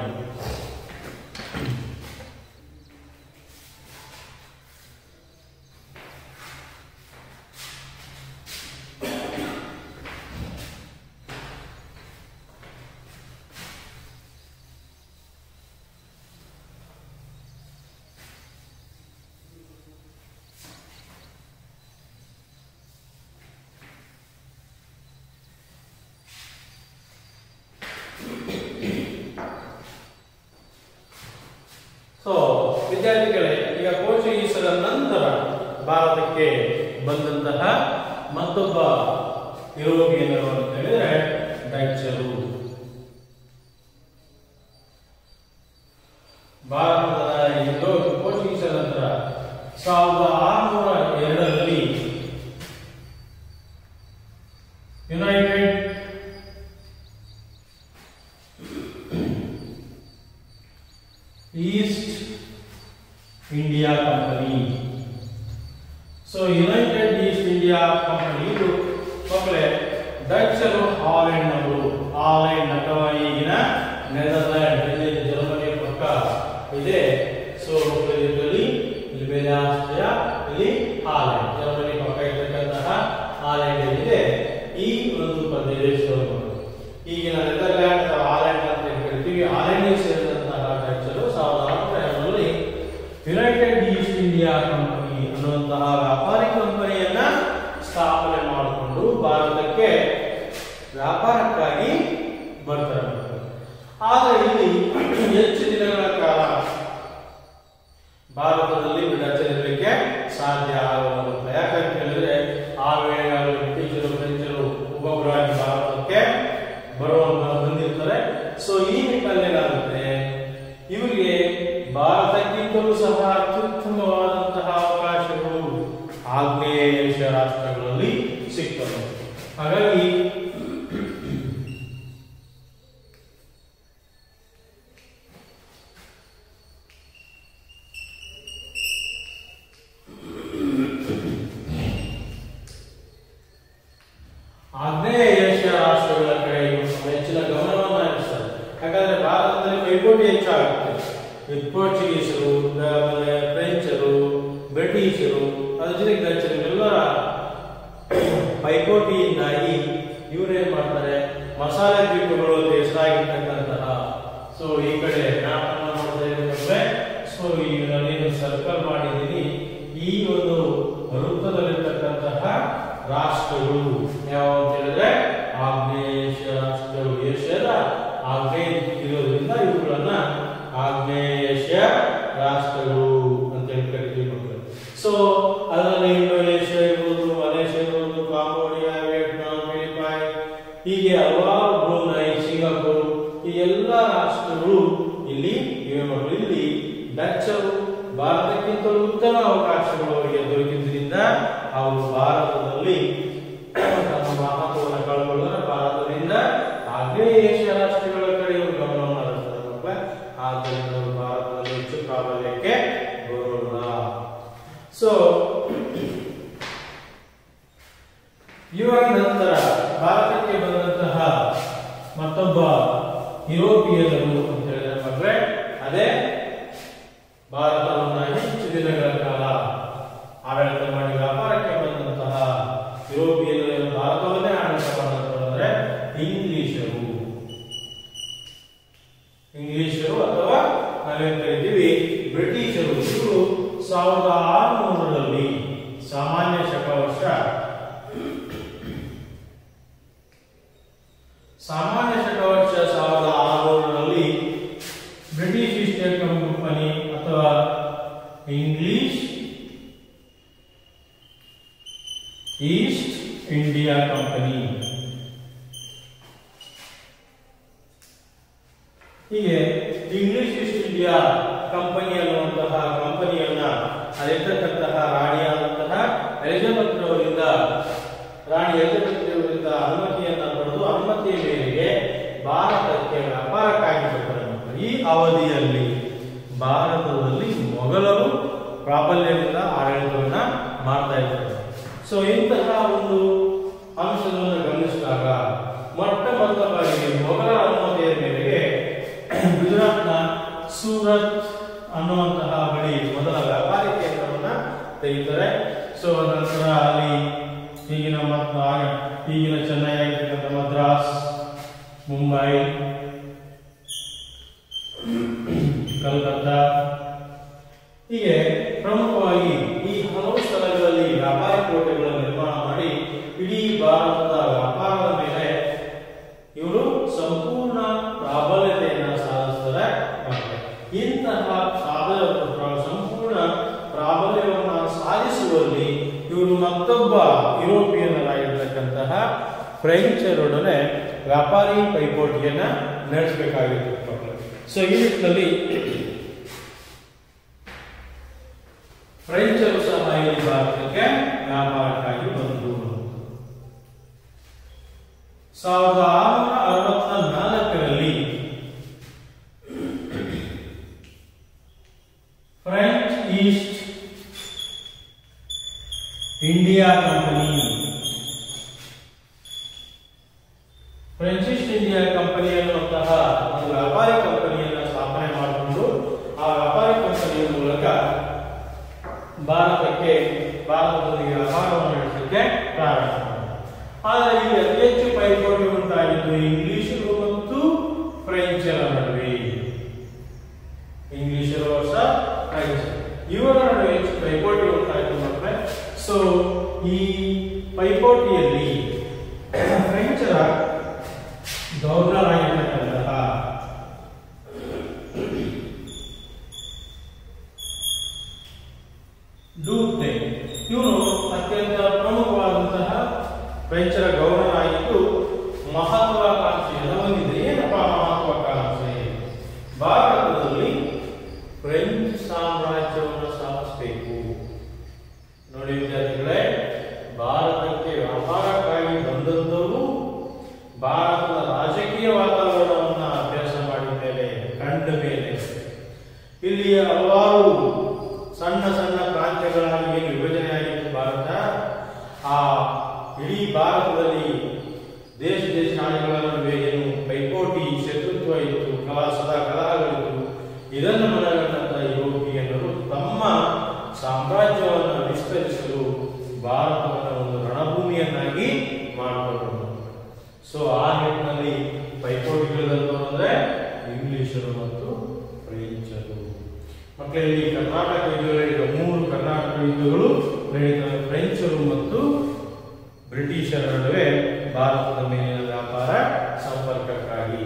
ಸೊ ವಿದ್ಯಾರ್ಥಿಗಳೇ ಈಗ ಪೋರ್ಚುಗೀಸರ ನಂತರ ಭಾರತಕ್ಕೆ ಬಂದಂತಹ ಮತ್ತೊಬ್ಬ ಯುರೋಪಿಯನ್ನರು ಅಂತ ಹೇಳಿದ್ರೆ United East India company so United East India company ಇದು ಮಕ್ಕಳೇ ಡಚ್ಚರು ಹಾಲೆಂಡ್ ಅವರು ಹಾಲೆಂಡ್ ಅಥವಾ ಈಗಿನ ನೆದರ್ಲ್ಯಾಂಡ್ ಇಲ್ಲಿ ಜರ್ಮನಿ ಪಕ್ಕ ಇದೆ ಸೊ ಇದರಲ್ಲಿ ಇಲ್ಲಿ ಬೇರೆ ಆಸ್ಟ್ರಿಯಾ ಇಲ್ಲಿ ಹಾಲೆಂಡ್ ಜರ್ಮನಿ ಪಕ್ಕ ಇರ್ತಕ್ಕಂತಹ ಹಾಲೆಂಡ್ ಇದೆ ಈ ಒಂದು ಪ್ರದೇಶವನ್ನು ಈಗಿನ ನೆದರ್ಲ್ಯಾಂಡ್ ಅಥವಾ ಹಾಲೆಂಡ್ ಅಂತ ಏನ್ ಕರಿತೀವಿ ಹಾಲೆಂಡ್ ಸೇರಿದಂತಹ ಡಚ್ಚರು ಸಾವಿರದ ಆರುನೂರ ಎರಡರಲ್ಲಿ ಯುನೈಟೆಡ್ ಈಸ್ಟ್ ಇಂಡಿಯಾ ಕಂಪನಿ ಅನ್ನುವಂತಹ ವ್ಯಾಪಾರಿ ಕಂಪನಿಯನ್ನ ಸ್ಥಾಪನೆ ಮಾಡಿಕೊಂಡು ಭಾರತಕ್ಕೆ ವ್ಯಾಪಾರಕ್ಕಾಗಿ ಬರ್ತಾರೆ ಆದರೆ ಇಲ್ಲಿ ಹೆಚ್ಚು ದಿನಗಳ ಕಾಲ ಭಾರತದಲ್ಲಿ ವಿಡಚಲಿರಲಿಕ್ಕೆ ಸಾಧ್ಯ ಆಗುವುದಿಲ್ಲ ಯಾಕಂತ ಹೇಳಿದ್ರೆ ಆ ವೇಳೆಗಾಗಲೂ ಬ್ರಿಟಿಷರು ಫ್ರೆಂಚರು ಒಬ್ಬೊಬ್ಬರಾಗಿ ಭಾರತಕ್ಕೆ ಬರುವಂತ ಬಂದಿರ್ತಾರೆ ಸೊ ಈ ನಿಟ್ಟಿನಲ್ಲಿ ಏನಾಗುತ್ತೆ ಇವರಿಗೆ ಭಾರತಕ್ಕಿಂತಲೂ ಸಹ ಅತ್ಯುತ್ತಮವಾದಂತಹ ಅವಕಾಶಗಳು ಆಗ್ನೇಯ ಏಷ್ಯಾ ರಾಷ್ಟ್ರಗಳಲ್ಲಿ ಸಿಗ್ತವೆ ಹಾಗಾಗಿ ಆಗ್ನೇಯ ಏಷ್ಯಾ ರಾಷ್ಟ್ರಗಳ ಕಡೆ ಇವರು ಹೆಚ್ಚಿನ ಗಮನವನ್ನು ಹರಿಸ್ತಾರೆ ಯಾಕಂದ್ರೆ ಭಾರತದಲ್ಲಿ ಪೈಪೋಟಿ ಹೆಚ್ಚಾಗುತ್ತೆ ಈ ಪೋರ್ಚುಗೀಸರು ಆಮೇಲೆ ಫ್ರೆಂಚರು ಬ್ರಿಟಿಷರು ಅದ್ರ ಜೊತೆಗೆ ಡಚ್ಚರು ಎಲ್ಲರ ಪೈಪೋಟಿಯಿಂದಾಗಿ ಇವರೇನ್ ಮಾಡ್ತಾರೆ ಮಸಾಲೆ ದ್ವೀಪಗಳು ಅಂತ ಹೆಸರಾಗಿರ್ತಕ್ಕಂತಹ ಸೊ ಈ ಕಡೆ ಮ್ಯಾಪ್ ಅನ್ನ ನೋಡ್ತಾ ಇದ್ರೆ ಸೊ ಈ ನಾನೇನು ಸರ್ಕಲ್ ಮಾಡಿದ್ದೀನಿ ಈ ಒಂದು ವೃತ್ತದಲ್ಲಿರ್ತಕ್ಕಂತಹ ರಾಷ್ಟ್ರಗಳು ಯಾವ ಅಂತ ಹೇಳಿದ್ರೆ ಆಗ್ನೇಯ ಏಷ್ಯಾ ರಾಷ್ಟ್ರಗಳು ಏಷ್ಯಾದ ಆಗ್ನೇಯ ಇರೋದ್ರಿಂದ ಇವುಗಳನ್ನ ಆಗ್ನೇಯ ಏಷ್ಯಾ ರಾಷ್ಟ್ರಗಳು ಅಂತ ಹೇಳಿ ಕರಿತೀವಿ ಮಕ್ಕಳು ಸೊ ಅದರಲ್ಲಿ ಇಂಡೋನೇಷ್ಯಾ ಇರ್ಬೋದು ಮಲೇಷ್ಯಾ ಇರ್ಬೋದು ಕಾಂಬೋಡಿಯಾ ವಿಯೆಟ್ನಾಂ ಫಿಲಿಪೈನ್ ಹೀಗೆ ಹಲವಾರು ಬ್ರೂನೈ ಸಿಂಗಾಪುರ್ ಈ ಎಲ್ಲ ರಾಷ್ಟ್ರಗಳು ಇಲ್ಲಿ ಇವೆ ಮಕ್ಕಳು ಇಲ್ಲಿ ಡಚ್ಚರು ಭಾರತಕ್ಕಿಂತಲೂ ಉತ್ತಮ ಅವಕಾಶಗಳು ಅವರಿಗೆ ದೊರಕಿದ್ರಿಂದ ಅವರು ಭಾರತದಲ್ಲಿ ತಮ್ಮ ಮಹತ್ವವನ್ನು ಕಳ್ಕೊಳ್ಳೋದ್ರೆ ಭಾರತದಿಂದ ಆಗ್ನೇಯ ಏಷ್ಯಾ ರಾಷ್ಟ್ರಗಳ ಕಡೆ ಇವರು ಗಮನವನ್ನು ಹರಿಸ್ತಾರೆ ಮಕ್ಕಳೇ ಆದ್ದರಿಂದ ಅವರು ಭಾರತದಲ್ಲಿ ಹೆಚ್ಚು ಪ್ರಾಬಲ್ಯಕ್ಕೆ ಬರೋಲ್ಲ ಸೊ ಇವರ ನಂತರ ಭಾರತಕ್ಕೆ ಬಂದಂತಹ ಮತ್ತೊಬ್ಬ ಯುರೋಪಿಯನ್ನರು ಅಂತ ಹೇಳಿದ್ರೆ ಮಕ್ಕಳೇ ಅದೇ ಭಾರತವನ್ನ ಹೆಚ್ಚು ದಿನಗಳ ಕಾಲ ಆಡಳಿತ ಮಾಡಿ ವ್ಯಾಪಾರಕ್ಕೆ ಬಂದಂತಹ ಯುರೋಪಿಯನ್ನರು ಭಾರತವನ್ನೇ ಆಡಳಿತ ಮಾಡಿದ್ರು ಅಂದ್ರೆ ಇಂಗ್ಲಿಷರು ಇಂಗ್ಲಿಷರು ಅಥವಾ ನಾವೇನ್ ಕರಿತೀವಿ ಬ್ರಿಟಿಷರು ಇವರು ಸಾವಿರದ ಆರುನೂರರಲ್ಲಿ ಸಾಮಾನ್ಯ ಶಕವರ್ಷ ಸಾಮಾನ್ಯ ಶಕವರ್ಷ ಸಾವಿರದ ಆರುನೂರರಲ್ಲಿ ಬ್ರಿಟಿಷ್ ಈಸ್ಟ್ ಇಂಡಿಯಾ ಕಂಪನಿ ಅಥವಾ ಇಂಗ್ಲಿಷ್ ಈಸ್ಟ್ ಇಂಡಿಯಾ ಕಂಪನಿ ಹೀಗೆ ಇಂಗ್ಲಿಷ್ ಈಸ್ಟ್ ಇಂಡಿಯಾ ಕಂಪನಿ ಅನ್ನುವಂತಹ ಕಂಪನಿಯನ್ನ ಅಲ್ಲಿರ್ತಕ್ಕಂತಹ ರಾಣಿಯಾದಂತಹ ಎಲಿಜಬೆತ್ ಅವರಿಂದ ರಾಣಿ ಎಲಿಜಬೆತ್ ಅವರಿಂದ ಅನುಮತಿಯನ್ನ ಪಡೆದು ಅನುಮತಿಯ ಮೇರೆಗೆ ಭಾರತಕ್ಕೆ ವ್ಯಾಪಾರಕ್ಕಾಗಿ ಬರ್ತಾರೆ ಮಕ್ಕಳು. ಈ ಅವಧಿಯಲ್ಲಿ ಭಾರತದಲ್ಲಿ ಮೊಘಲರು ಪ್ರಾಬಲ್ಯದಿಂದ ಆಡಳಿತವನ್ನ ಮಾಡ್ತಾ ಇದ್ದಾರೆ ಸೊ ಇಂತಹ ಒಂದು ಅಂಶವನ್ನು ಗಮನಿಸಿದಾಗ ಮೊಟ್ಟ ಮೊದಲ ಬಾರಿಗೆ ಮೊಘಲರ ಅನುಮತಿಯ ಮೇರೆಗೆ ಗುಜರಾತ್ನ ಸೂರತ್ ಅನ್ನುವಂತಹ ಬಳಿ ಮೊದಲ ವ್ಯಾಪಾರಿ ಕೇಂದ್ರವನ್ನ ತೆರೀತಾರೆ ಸೊ ನಂತರ ಅಲ್ಲಿ ಈಗಿನ ಮತ್ತು ಆಗ ಈಗಿನ ಚೆನ್ನೈ ಆಗಿರ್ತಕ್ಕಂಥ ಮದ್ರಾಸ್ ಮುಂಬೈ ಕಲ್ಕತ್ತಾ ಹೀಗೆ ಪ್ರಮುಖವಾಗಿ ಈ ಹಲವು ಸ್ಥಳಗಳಲ್ಲಿ ವ್ಯಾಪಾರಿ ಕೋಟೆಗಳನ್ನು ನಿರ್ಮಾಣ ಮಾಡಿ ಇಡೀ ಭಾರತದ ವ್ಯಾಪಾರದ ಮೇಲೆ ಇವರು ಸಂಪೂರ್ಣ ಪ್ರಾಬಲ್ಯತೆಯನ್ನು ಸಾಧಿಸ್ತಾರೆ ಮಾಡ್ತಾರೆ. ಇಂತಹ ಸಾಧ ಸಂಪೂರ್ಣ ಪ್ರಾಬಲ್ಯವನ್ನು ಸಾಧಿಸುವಲ್ಲಿ ಇವರು ಮತ್ತೊಬ್ಬ ಯುರೋಪಿಯನ್ನರಾಗಿರ್ತಕ್ಕಂತಹ ಫ್ರೆಂಚರೊಡನೆ ವ್ಯಾಪಾರಿ ಪೈಪೋಟಿಯನ್ನ ನಡೆಸಬೇಕಾಗಿತ್ತು ಸೊ ಈ ನಿಟ್ಟಿನಲ್ಲಿ ಫ್ರೆಂಚರು ಸಹ ಇಲ್ಲಿ ಭಾರತಕ್ಕೆ ವ್ಯಾಪಾರಕ್ಕಾಗಿ ಬಂದರು ಸಾವಿರದ ಆರುನೂರ ಅರವತ್ತ ನಾಲ್ಕರಲ್ಲಿ French East India company French East India company ಅನ್ನುವಂತಹ ಒಂದು ವ್ಯಾಪಾರಿ ಕಂಪನಿಯನ್ನು ಸ್ಥಾಪನೆ ಮಾಡಿಕೊಂಡು ಆ ವ್ಯಾಪಾರಿ ಕಂಪನಿಯ ಮೂಲಕ ಭಾರತಕ್ಕೆ ಭಾರತದೊಂದಿಗೆ ವ್ಯಾಪಾರವನ್ನು ನಡೆಸಲಿಕ್ಕೆ ಪ್ರಾರಂಭ ಮಾಡಿದರು. ಆದರೆ ಈಗ ಅತಿ ಹೆಚ್ಚು ಪೈಪೋಟಿ ಉಂಟಾಗಿದ್ದು ಇಂಗ್ಲಿಷರು ಮತ್ತು ಫ್ರೆಂಚರ ನಡುವೆ ಇಂಗ್ಲಿಷರು ವರ್ಷ ಫ್ರೆಂಚ್ ಇವರ ನಡುವೆ ಹೆಚ್ಚು ಪೈಪೋಟಿ ಉಂಟಾಯಿತು ಮಕ್ಕಳೇ ಸೊ ಈ ಪೈಪೋಟಿಯಲ್ಲಿ ಫ್ರೆಂಚರ ಗವರ್ನರ್ ಆಗಿರ್ತಕ್ಕಂತಹ ಡೂತೆ ಇವನು ಅತ್ಯಂತ ಪ್ರಮುಖವಾದಂತಹ ಫ್ರೆಂಚರ ಗವರ್ನರ್ ಆಗಿದ್ದು ಮಹತ್ವಾಕಾಂಕ್ಷೆಯನ್ನು ಹೊಂದಿದೆ ಏನಪ್ಪ ಮಹತ್ವಾಕಾಂಕ್ಷೆ ಭಾರತದಲ್ಲಿ ಫ್ರೆಂಚ್ ಸಾಮ್ರಾಜ್ಯವನ್ನು ಸ್ಥಾಪಿಸಬೇಕು ನೋಡಿ ವಿದ್ಯಾರ್ಥಿಗಳೇ ಭಾರತಕ್ಕೆ ವ್ಯಾಪಾರಕ್ಕಾಗಿ ಬಂದವರು ಭಾರತದ ರಾಜಕೀಯ ವಾತಾವರಣವನ್ನು ಅಭ್ಯಾಸ ಮಾಡಿದ್ದೇವೆ ಕಂಡ ಮೇಲೆ ಇಲ್ಲಿ ಹಲವಾರು ಸಣ್ಣ ಸಣ್ಣ ಪ್ರಾಂತ್ಯಗಳಾಗಿ ಏನು ವಿಭಜನೆಯಾಗಿತ್ತು ಭಾರತ ಆ ಇಡೀ ಭಾರತದಲ್ಲಿ ದೇಶ ದೇಶ ನಾಡುಗಳ ನಡುವೆ ಏನು ಪೈಪೋಟಿ ಶತ್ರುತ್ವ ಇತ್ತು ಕಲಾಸದ ಕಲಹಗಳಿತ್ತು ಇದನ್ನು ಮನಗಂಡಂತಹ ಯುರೋಪಿಯನ್ನರು ತಮ್ಮ ಸಾಮ್ರಾಜ್ಯವನ್ನು ವಿಸ್ತರಿಸಲು ಭಾರತವನ್ನು ಒಂದು ರಣಭೂಮಿಯನ್ನಾಗಿ ಮಾಡಿಕೊಂಡರು ಸೊ ಆ ನಿಟ್ಟಿನಲ್ಲಿ ಪೈಪೋಟಿಗಳಿದಂತವರು ಅಂದ್ರೆ ಇಂಗ್ಲಿಷರು ಮತ್ತು ಫ್ರೆಂಚರು ಮಕ್ಕಳಲ್ಲಿ ಕರ್ನಾಟಕ ಯುದ್ಧಗಳು ನಡೆದ ಮೂರು ಕರ್ನಾಟಕ ಯುದ್ಧಗಳು ನಡೆದ ಫ್ರೆಂಚರು ಮತ್ತು ಬ್ರಿಟಿಷರ ನಡುವೆ ಭಾರತದ ಮೇಲಿನ ವ್ಯಾಪಾರ ಸಂಪರ್ಕಕ್ಕಾಗಿ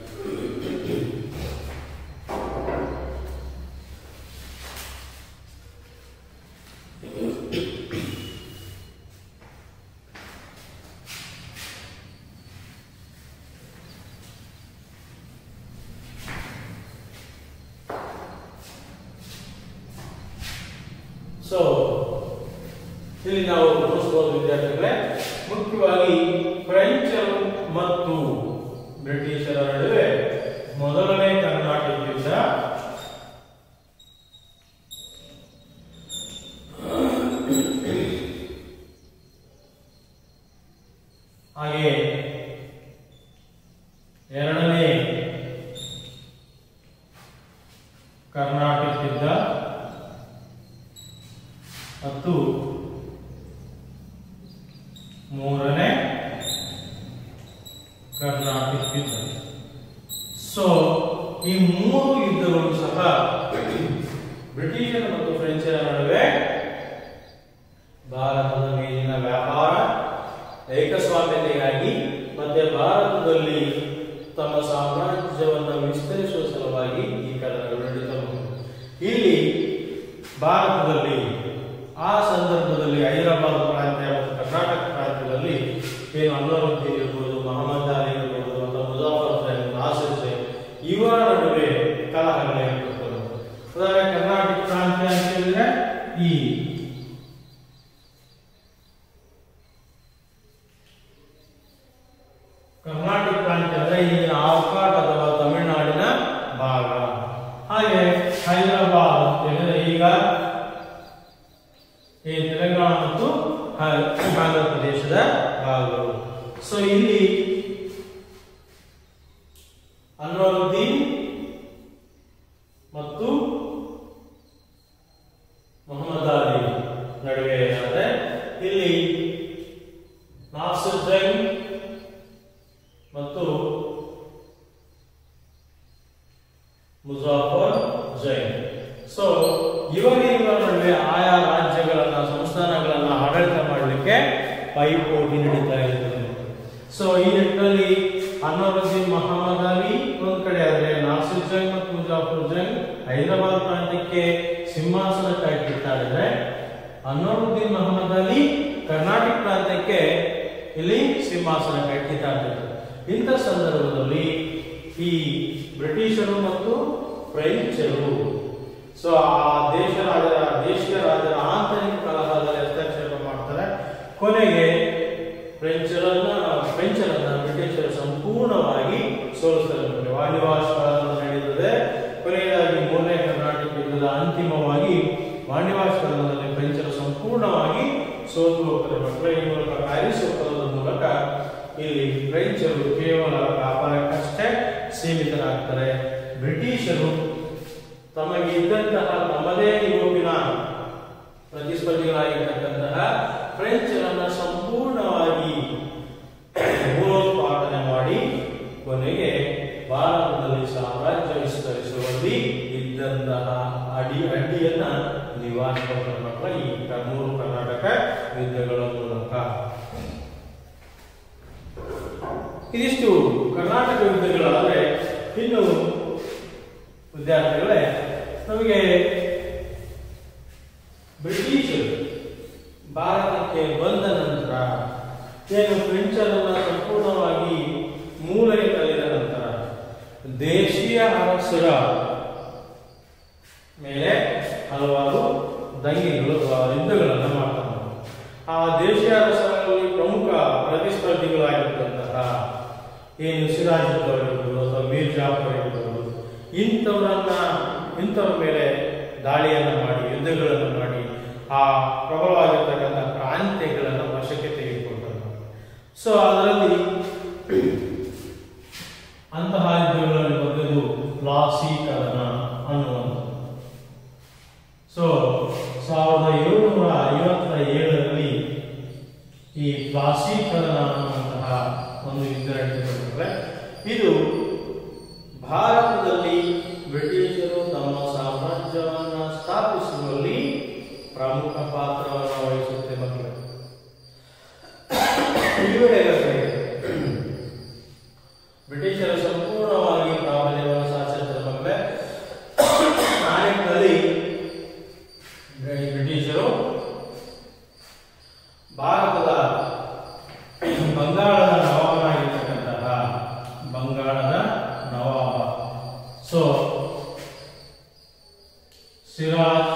ಸೊ ಇಲ್ಲಿ ನಾವು ಗಮನಿಸಬಹುದು ವಿದ್ಯಾರ್ಥಿಗಳೇ ಮುಖ್ಯವಾಗಿ ಫ್ರೆಂಚರು ಮತ್ತು ಬ್ರಿಟಿಷರ ನಡುವೆ ಮೊದಲನೇ ಕರ್ನಾಟಕ ಯುದ್ಧ ಹಾಗೆ ಎರಡನೇ ಕರ್ನಾಟಕ ಯುದ್ಧ ಮತ್ತು ಮೂರನೇ ಕರ್ನಾಟಕ ಯುದ್ಧ ಸೊ ಈ ಮೂರು ಯುದ್ಧಗಳು ಸಹ ಬ್ರಿಟಿಷರ ಮತ್ತು ಫ್ರೆಂಚರ ನಡುವೆ ಭಾರತದ ಮೇಲಿನ ವ್ಯಾಪಾರ ಏಕಸ್ವಾಮ್ಯತೆಗಾಗಿ ಮತ್ತೆ ಭಾರತದಲ್ಲಿ ತಮ್ಮ ಸಾಮ್ರಾಜ್ಯವನ್ನು ವಿಸ್ತರಿಸುವ ಸಲುವಾಗಿ ಈ ಕದನಗಳು ನಡೀತವು ಇಲ್ಲಿ ಭಾರತದಲ್ಲಿ ಆ ಸಂದರ್ಭದಲ್ಲಿ ಹೈದರಾಬಾದ್ ಪ್ರಾಂತ್ಯ ಮತ್ತು ಕರ್ನಾಟಕ ಪ್ರಾಂತ್ಯದಲ್ಲಿ ಏನು ಅನ್ವರುದ್ದೀನ್ ಇರ್ಬೋದು ಮೊಹಮ್ಮದ್ ಅಲಿ ಇರ್ಬೋದು ಅಥವಾ ಮುಜಾಫರ್ ಜೈನ್ ನಾಸಿರ್ ಜೈನ್ ಇವರ ನಡುವೆ ಕಲಹಗಳೇರ್ಪಟ್ಟರು ಉದಾಹರಣೆ ಕರ್ನಾಟಕ ಪ್ರಾಂತ್ಯ ಅಂತ ಹೇಳಿದ್ರೆ ಈ ಕರ್ನಾಟಕ ಪ್ರಾಂತ್ಯ ಅಂದ್ರೆ ಈ ಆಲ್ಕಾಟ್ ಅಥವಾ ತಮಿಳುನಾಡಿನ ಭಾಗ ಹಾಗೆ ಹೈದರಾಬಾದ್ ಅಂತ ಹೇಳಿದ್ರೆ ಈಗ ಈ ತೆಲಂಗಾಣ ಮತ್ತು ಹ- ಆಂಧ್ರ ಪ್ರದೇಶದ ಭಾಗಗಳು ಸೊ ಇಲ್ಲಿ ಅನ್ವರುದ್ದೀನ್ ಮತ್ತು ಮೊಹಮ್ಮದ್ ಅಲಿ ನಡುವೆ ಏನಾದ್ರೆ ಇಲ್ಲಿ ನಾಸಿರ್ ಜೈನ್ ಮತ್ತು ಮುಜಾಫರ್ ಜೈನ್ ಸೊ ಇವರೇ ಇವರ ನಡುವೆ ಆಯಾ ರಾಜ್ಯಗಳನ್ನ ಸಂಸ್ಥಾನಗಳನ್ನ ಆಡಳಿತ ಮಾಡಲಿಕ್ಕೆ ಪೈಪೋಟಿ ನಡೀತಾ ಇರ್ತದೆ ಸೊ ಈ ನಿಟ್ಟಿನಲ್ಲಿ ಅನ್ವರುದ್ದೀನ್ ಮೊಹಮ್ಮದ್ ಅಲಿ ಒಂದ್ ಕಡೆ ಆದ್ರೆ ನಾಸಿರ್ ಜೈನ್ ಮತ್ತು ಮುಜಾಫರ್ ಜೈನ್ ಹೈದರಾಬಾದ್ ಪ್ರಾಂತ್ಯಕ್ಕೆ ಸಿಂಹಾಸನ ಕಾಯ್ತಿರ್ತಾರೆ ಅನ್ವರುದ್ದೀನ್ ಮೊಹಮ್ಮದ್ ಅಲಿ ಕರ್ನಾಟಕ ಪ್ರಾಂತ್ಯಕ್ಕೆ ಇಲ್ಲಿ ಸಿಂಹಾಸನ ಕಟ್ಟಿತಾ ಇರ್ತಾರೆ ಇಂಥ ಸಂದರ್ಭದಲ್ಲಿ ಈ ಬ್ರಿಟಿಷರು ಮತ್ತು ಫ್ರೆಂಚರು ಸೊ ಆ ದೇಶ ರಾಜರ ದೇಶೀಯ ರಾಜರ ಆಂತರಿಕ ಕಲಹದಲ್ಲಿ ಹಸ್ತಕ್ಷೇಪ ಮಾಡ್ತಾರೆ ಕೊನೆಗೆ ಫ್ರೆಂಚರನ್ನ ಫ್ರೆಂಚರನ್ನ ಬ್ರಿಟಿಷ್ ಫ್ರೆಂಚರು ಕೇವಲ ವ್ಯಾಪಾರಕ್ಕಷ್ಟೇ ಸೀಮಿತರಾಗ್ತಾರೆ ಬ್ರಿಟಿಷರು ತಮಗೆ ಇದ್ದಂತಹ ತಮ್ಮದೇ ಯುರೋಪಿನ ಪ್ರತಿಸ್ಪರ್ಧಿಗಳಾಗಿರ್ತಕ್ಕಂತಹ ಫ್ರೆಂಚರನ್ನ ಸಂಪೂರ್ಣವಾಗಿ ಮೂಲೋತ್ಪಾದನೆ ಮಾಡಿ ಕೊನೆಗೆ ಭಾರತದಲ್ಲಿ ಸಾಮ್ರಾಜ್ಯ ವಿಸ್ತರಿಸುವಲ್ಲಿ ಇದ್ದಂತಹ ಅಡಿ ಅಡ್ಡಿಯನ್ನ ನಿವಾರಿಸಿಕೊಂಡ ಮಕ್ಕಳ ಈ ಮೂರು ಕರ್ನಾಟಕ ಯುದ್ಧಗಳ ಮೂಲಕ ಇದಿಷ್ಟು ಕರ್ನಾಟಕ ಯುದ್ಧಗಳಾದರೆ ಇನ್ನು ವಿದ್ಯಾರ್ಥಿಗಳೇ ನಮಗೆ ಬ್ರಿಟಿಷರು ಭಾರತಕ್ಕೆ ಬಂದ ನಂತರ ಏನು ಫ್ರೆಂಚರನ್ನ ಸಂಪೂರ್ಣವಾಗಿ ಮೂಲೆಗೆ ತಳ್ಳಿದ ನಂತರ ದೇಶೀಯ ಅರಸರ ಮೇಲೆ ಹಲವಾರು ದಂಗೆಗಳು ಅಥವಾ ಯುದ್ಧಗಳನ್ನು ಮಾಡ್ತಾರೆ ಆ ದೇಶೀಯ ಅರಸರಲ್ಲಿ ಪ್ರಮುಖ ಪ್ರತಿಸ್ಪರ್ಧಿಗಳಾಗಿರ್ತಕ್ಕಂತಹ ಏನು ಸಿರಾಜುದ್ದೌಲ ಇರ್ಬೋದು ಅಥವಾ ಮೀರ್ ಜಾಫರ್ ಇರ್ಬೋದು ಇಂಥವರನ್ನ ಇಂಥವ್ರ ಮೇಲೆ ದಾಳಿಯನ್ನು ಮಾಡಿ ಯುದ್ಧಗಳನ್ನು ಮಾಡಿ ಆ ಪ್ರಬಲವಾಗಿರ್ತಕ್ಕಂಥ ಪ್ರಾಂತ್ಯಗಳನ್ನು ವಶಕ್ಕೆ ತೆಗೆದುಕೊಂಡರು ಸೊ ಅದರಲ್ಲಿ ಅಂತಹ ಯುದ್ಧಗಳಲ್ಲಿ ಮೊದಲು ಪ್ಲಾಸೀಕರಣ ಅನ್ನುವಂಥದ್ದು ಸೊ ಸಾವಿರದ ಏಳುನೂರ ಐವತ್ತ ಏಳರಲ್ಲಿ ಈ ಪ್ಲಾಸೀಕರಣ ಅನ್ನುವಂತಹ ಒಂದು ಯುದ್ಧ ನಡೆದುಕೊಂಡಿದ್ದಾರೆ ಇದು ಭಾರತದಲ್ಲಿ ಬ್ರಿಟಿಷರು ತಮ್ಮ ಸಾಮ್ರಾಜ್ಯವನ್ನು ಸ್ಥಾಪಿಸುವಲ್ಲಿ ಪ್ರಮುಖ ಪಾತ್ರವನ್ನು ವಹಿಸುತ್ತೆ ಮಕ್ಕಳು ಈ ವೇಳೆಯಲ್ಲಿ ಬ್ರಿಟಿಷರು ಸಂಪೂರ್ಣವಾಗಿ ಪ್ರಾಬಲ್ಯವನ್ನು ಸಾಧಿಸಿದ ಮಕ್ಕಳೇ ಆ ನಿಟ್ಟಿನಲ್ಲಿ ಬ್ರಿಟಿಷರು ಭಾರತದ ಬಂಗಾಳದ ನವಾಬನಾಗಿರ್ತಕ್ಕಂತಹ ಬಂಗಾಳದ ನವಾಬ ಸೊ ಸಿರಾಜ್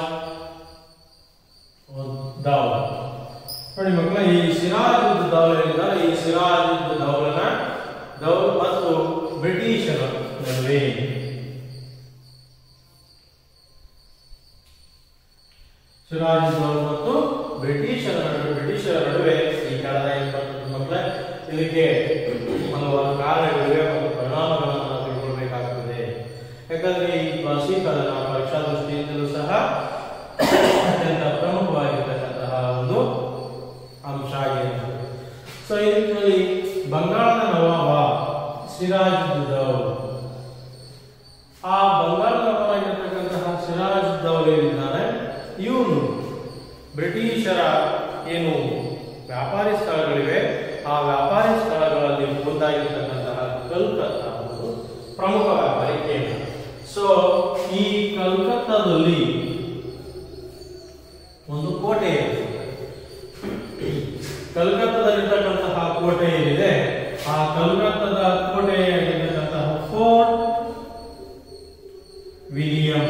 ದೌಲ ನೋಡಿ ಮಕ್ಕಳ ಈ ಸಿರಾಜ್ ಉದ್ ದೌಲ ಏನಿದ್ದಾರೆ ಈ ಸಿರಾಜ್ ಉದ್ ದೌಲನ ದೌಲ್ ಮತ್ತು ಬ್ರಿಟಿಷರ ನಡುವೆ ಸಿರಾಜ್ ಉದ್ ದೌಲ ಮತ್ತು ಬ್ರಿಟಿಷರ ನಡುವೆ ಬ್ರಿಟಿಷರ ನಡುವೆ ಈ ಕಳೆದ ಇಪ್ಪತ್ತು ಮಕ್ಕಳ ಇದಕ್ಕೆ ಹಲವಾರು ಕಾರಣಗಳಿವೆ ಮತ್ತು ಪರಿಣಾಮಗಳನ್ನು ನಾವು ತಿಳ್ಕೊಳ್ಬೇಕಾಗುತ್ತದೆ ಯಾಕಂದ್ರೆ ಈ ವಶೀಕರಣ ಪರೀಕ್ಷಾ ದೃಷ್ಟಿಯಿಂದಲೂ ಸಹ ಅತ್ಯಂತ ಪ್ರಮುಖವಾಗಿರ್ತಕ್ಕಂತಹ ಒಂದು ಅಂಶ ಆಗಿರುತ್ತದೆ ಸೊ ಇದರಲ್ಲಿ ಬಂಗಾಳದ ನವಾಬ ಸಿರಾಜ್ ಉದ್ ದೌಲ್ ಆ ಬಂಗಾಳದ ನವಾಬಾಗಿರ್ತಕ್ಕಂತಹ ಸಿರಾಜ್ ಉದ್ ದೌಲ್ ಏನಿದ್ದಾರೆ ಇವನು ಬ್ರಿಟಿಷರ ಏನು ವ್ಯಾಪಾರಿ ಸ್ಥಳಗಳಿವೆ ಆ ವ್ಯಾಪಾರಿ ಸ್ಥಳಗಳಲ್ಲಿ ಒಂದಾಗಿರ್ತಕ್ಕಂತಹ ಕಲ್ಕತ್ತಾ ಒಂದು ಪ್ರಮುಖ ವ್ಯಾಪಾರಿ ಕೇಂದ್ರ ಸೊ ಈ ಕಲ್ಕತ್ತಾದಲ್ಲಿ ಒಂದು ಕೋಟೆ ಇದೆ ಕಲ್ಕತ್ತಾದಲ್ಲಿರ್ತಕ್ಕಂತಹ ಕೋಟೆ ಏನಿದೆ ಆ ಕಲ್ಕತ್ತಾದ ಕೋಟೆಯಾಗಿರ್ತಕ್ಕಂತಹ ಫೋರ್ಟ್ ವಿಲಿಯಂ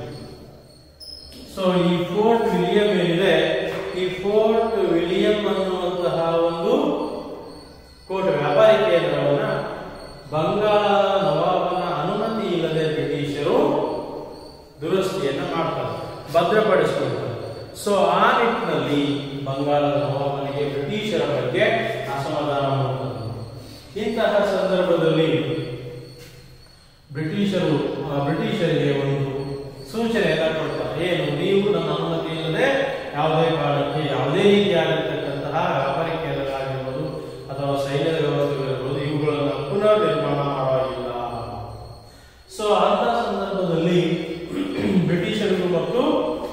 ಸೊ ಈ ಫೋರ್ಟ್ ವಿಲಿಯಂ ಏನಿದೆ ಈ ಫೋರ್ಟ್ ವಿಲಿಯಂ ಅನ್ನುವಂತಹ ಒಂದು ಕೋಟೆ ವ್ಯಾಪಾರಿ ಕೇಂದ್ರವನ್ನ ಬಂಗಾಳದ ನವಾಬನ ಅನುಮತಿ ಇಲ್ಲದೆ ಬ್ರಿಟಿಷರು ದುರಸ್ತಿಯನ್ನ ಮಾಡ್ತಾರೆ ಭದ್ರಪಡಿಸಿಕೊಳ್ತಾರೆ ಸೊ ಆ ನಿಟ್ಟಿನಲ್ಲಿ ಬಂಗಾಳದ ನವಾಬನಿಗೆ ಬ್ರಿಟಿಷರ ಬಗ್ಗೆ ಅಸಮಾಧಾನ ಮೂಡುತ್ತದೆ ಇಂತಹ ಸಂದರ್ಭದಲ್ಲಿ ಬ್ರಿಟಿಷರು ಆ ಬ್ರಿಟಿಷರಿಗೆ ಒಂದು ಸೂಚನೆಯನ್ನ ಕೊಡ್ತಾರೆ ಏನು ನೀವು ನನ್ನ ಅನುಮತಿ ಇಲ್ಲದೆ ಯಾವುದೇ ಕಾರಣಕ್ಕೆ ಯಾವುದೇ ರೀತಿಯಾಗಿರ್ತಕ್ಕಂತಹ ವ್ಯಾಪಾರಿ ಕೇಂದ್ರಗಳಾಗಿರ್ಬೋದು ಅಥವಾ ಸೈನ್ಯದ ವ್ಯವಸ್ಥೆಗಳಿರ್ಬೋದು ಇವುಗಳನ್ನು ಪುನರ್ ನಿರ್ಮಾಣ ಮಾಡುವಾಗಿಲ್ಲ ಸೊ ಅಂತ ಸಂದರ್ಭದಲ್ಲಿ ಬ್ರಿಟಿಷರಿಗೂ ಮತ್ತು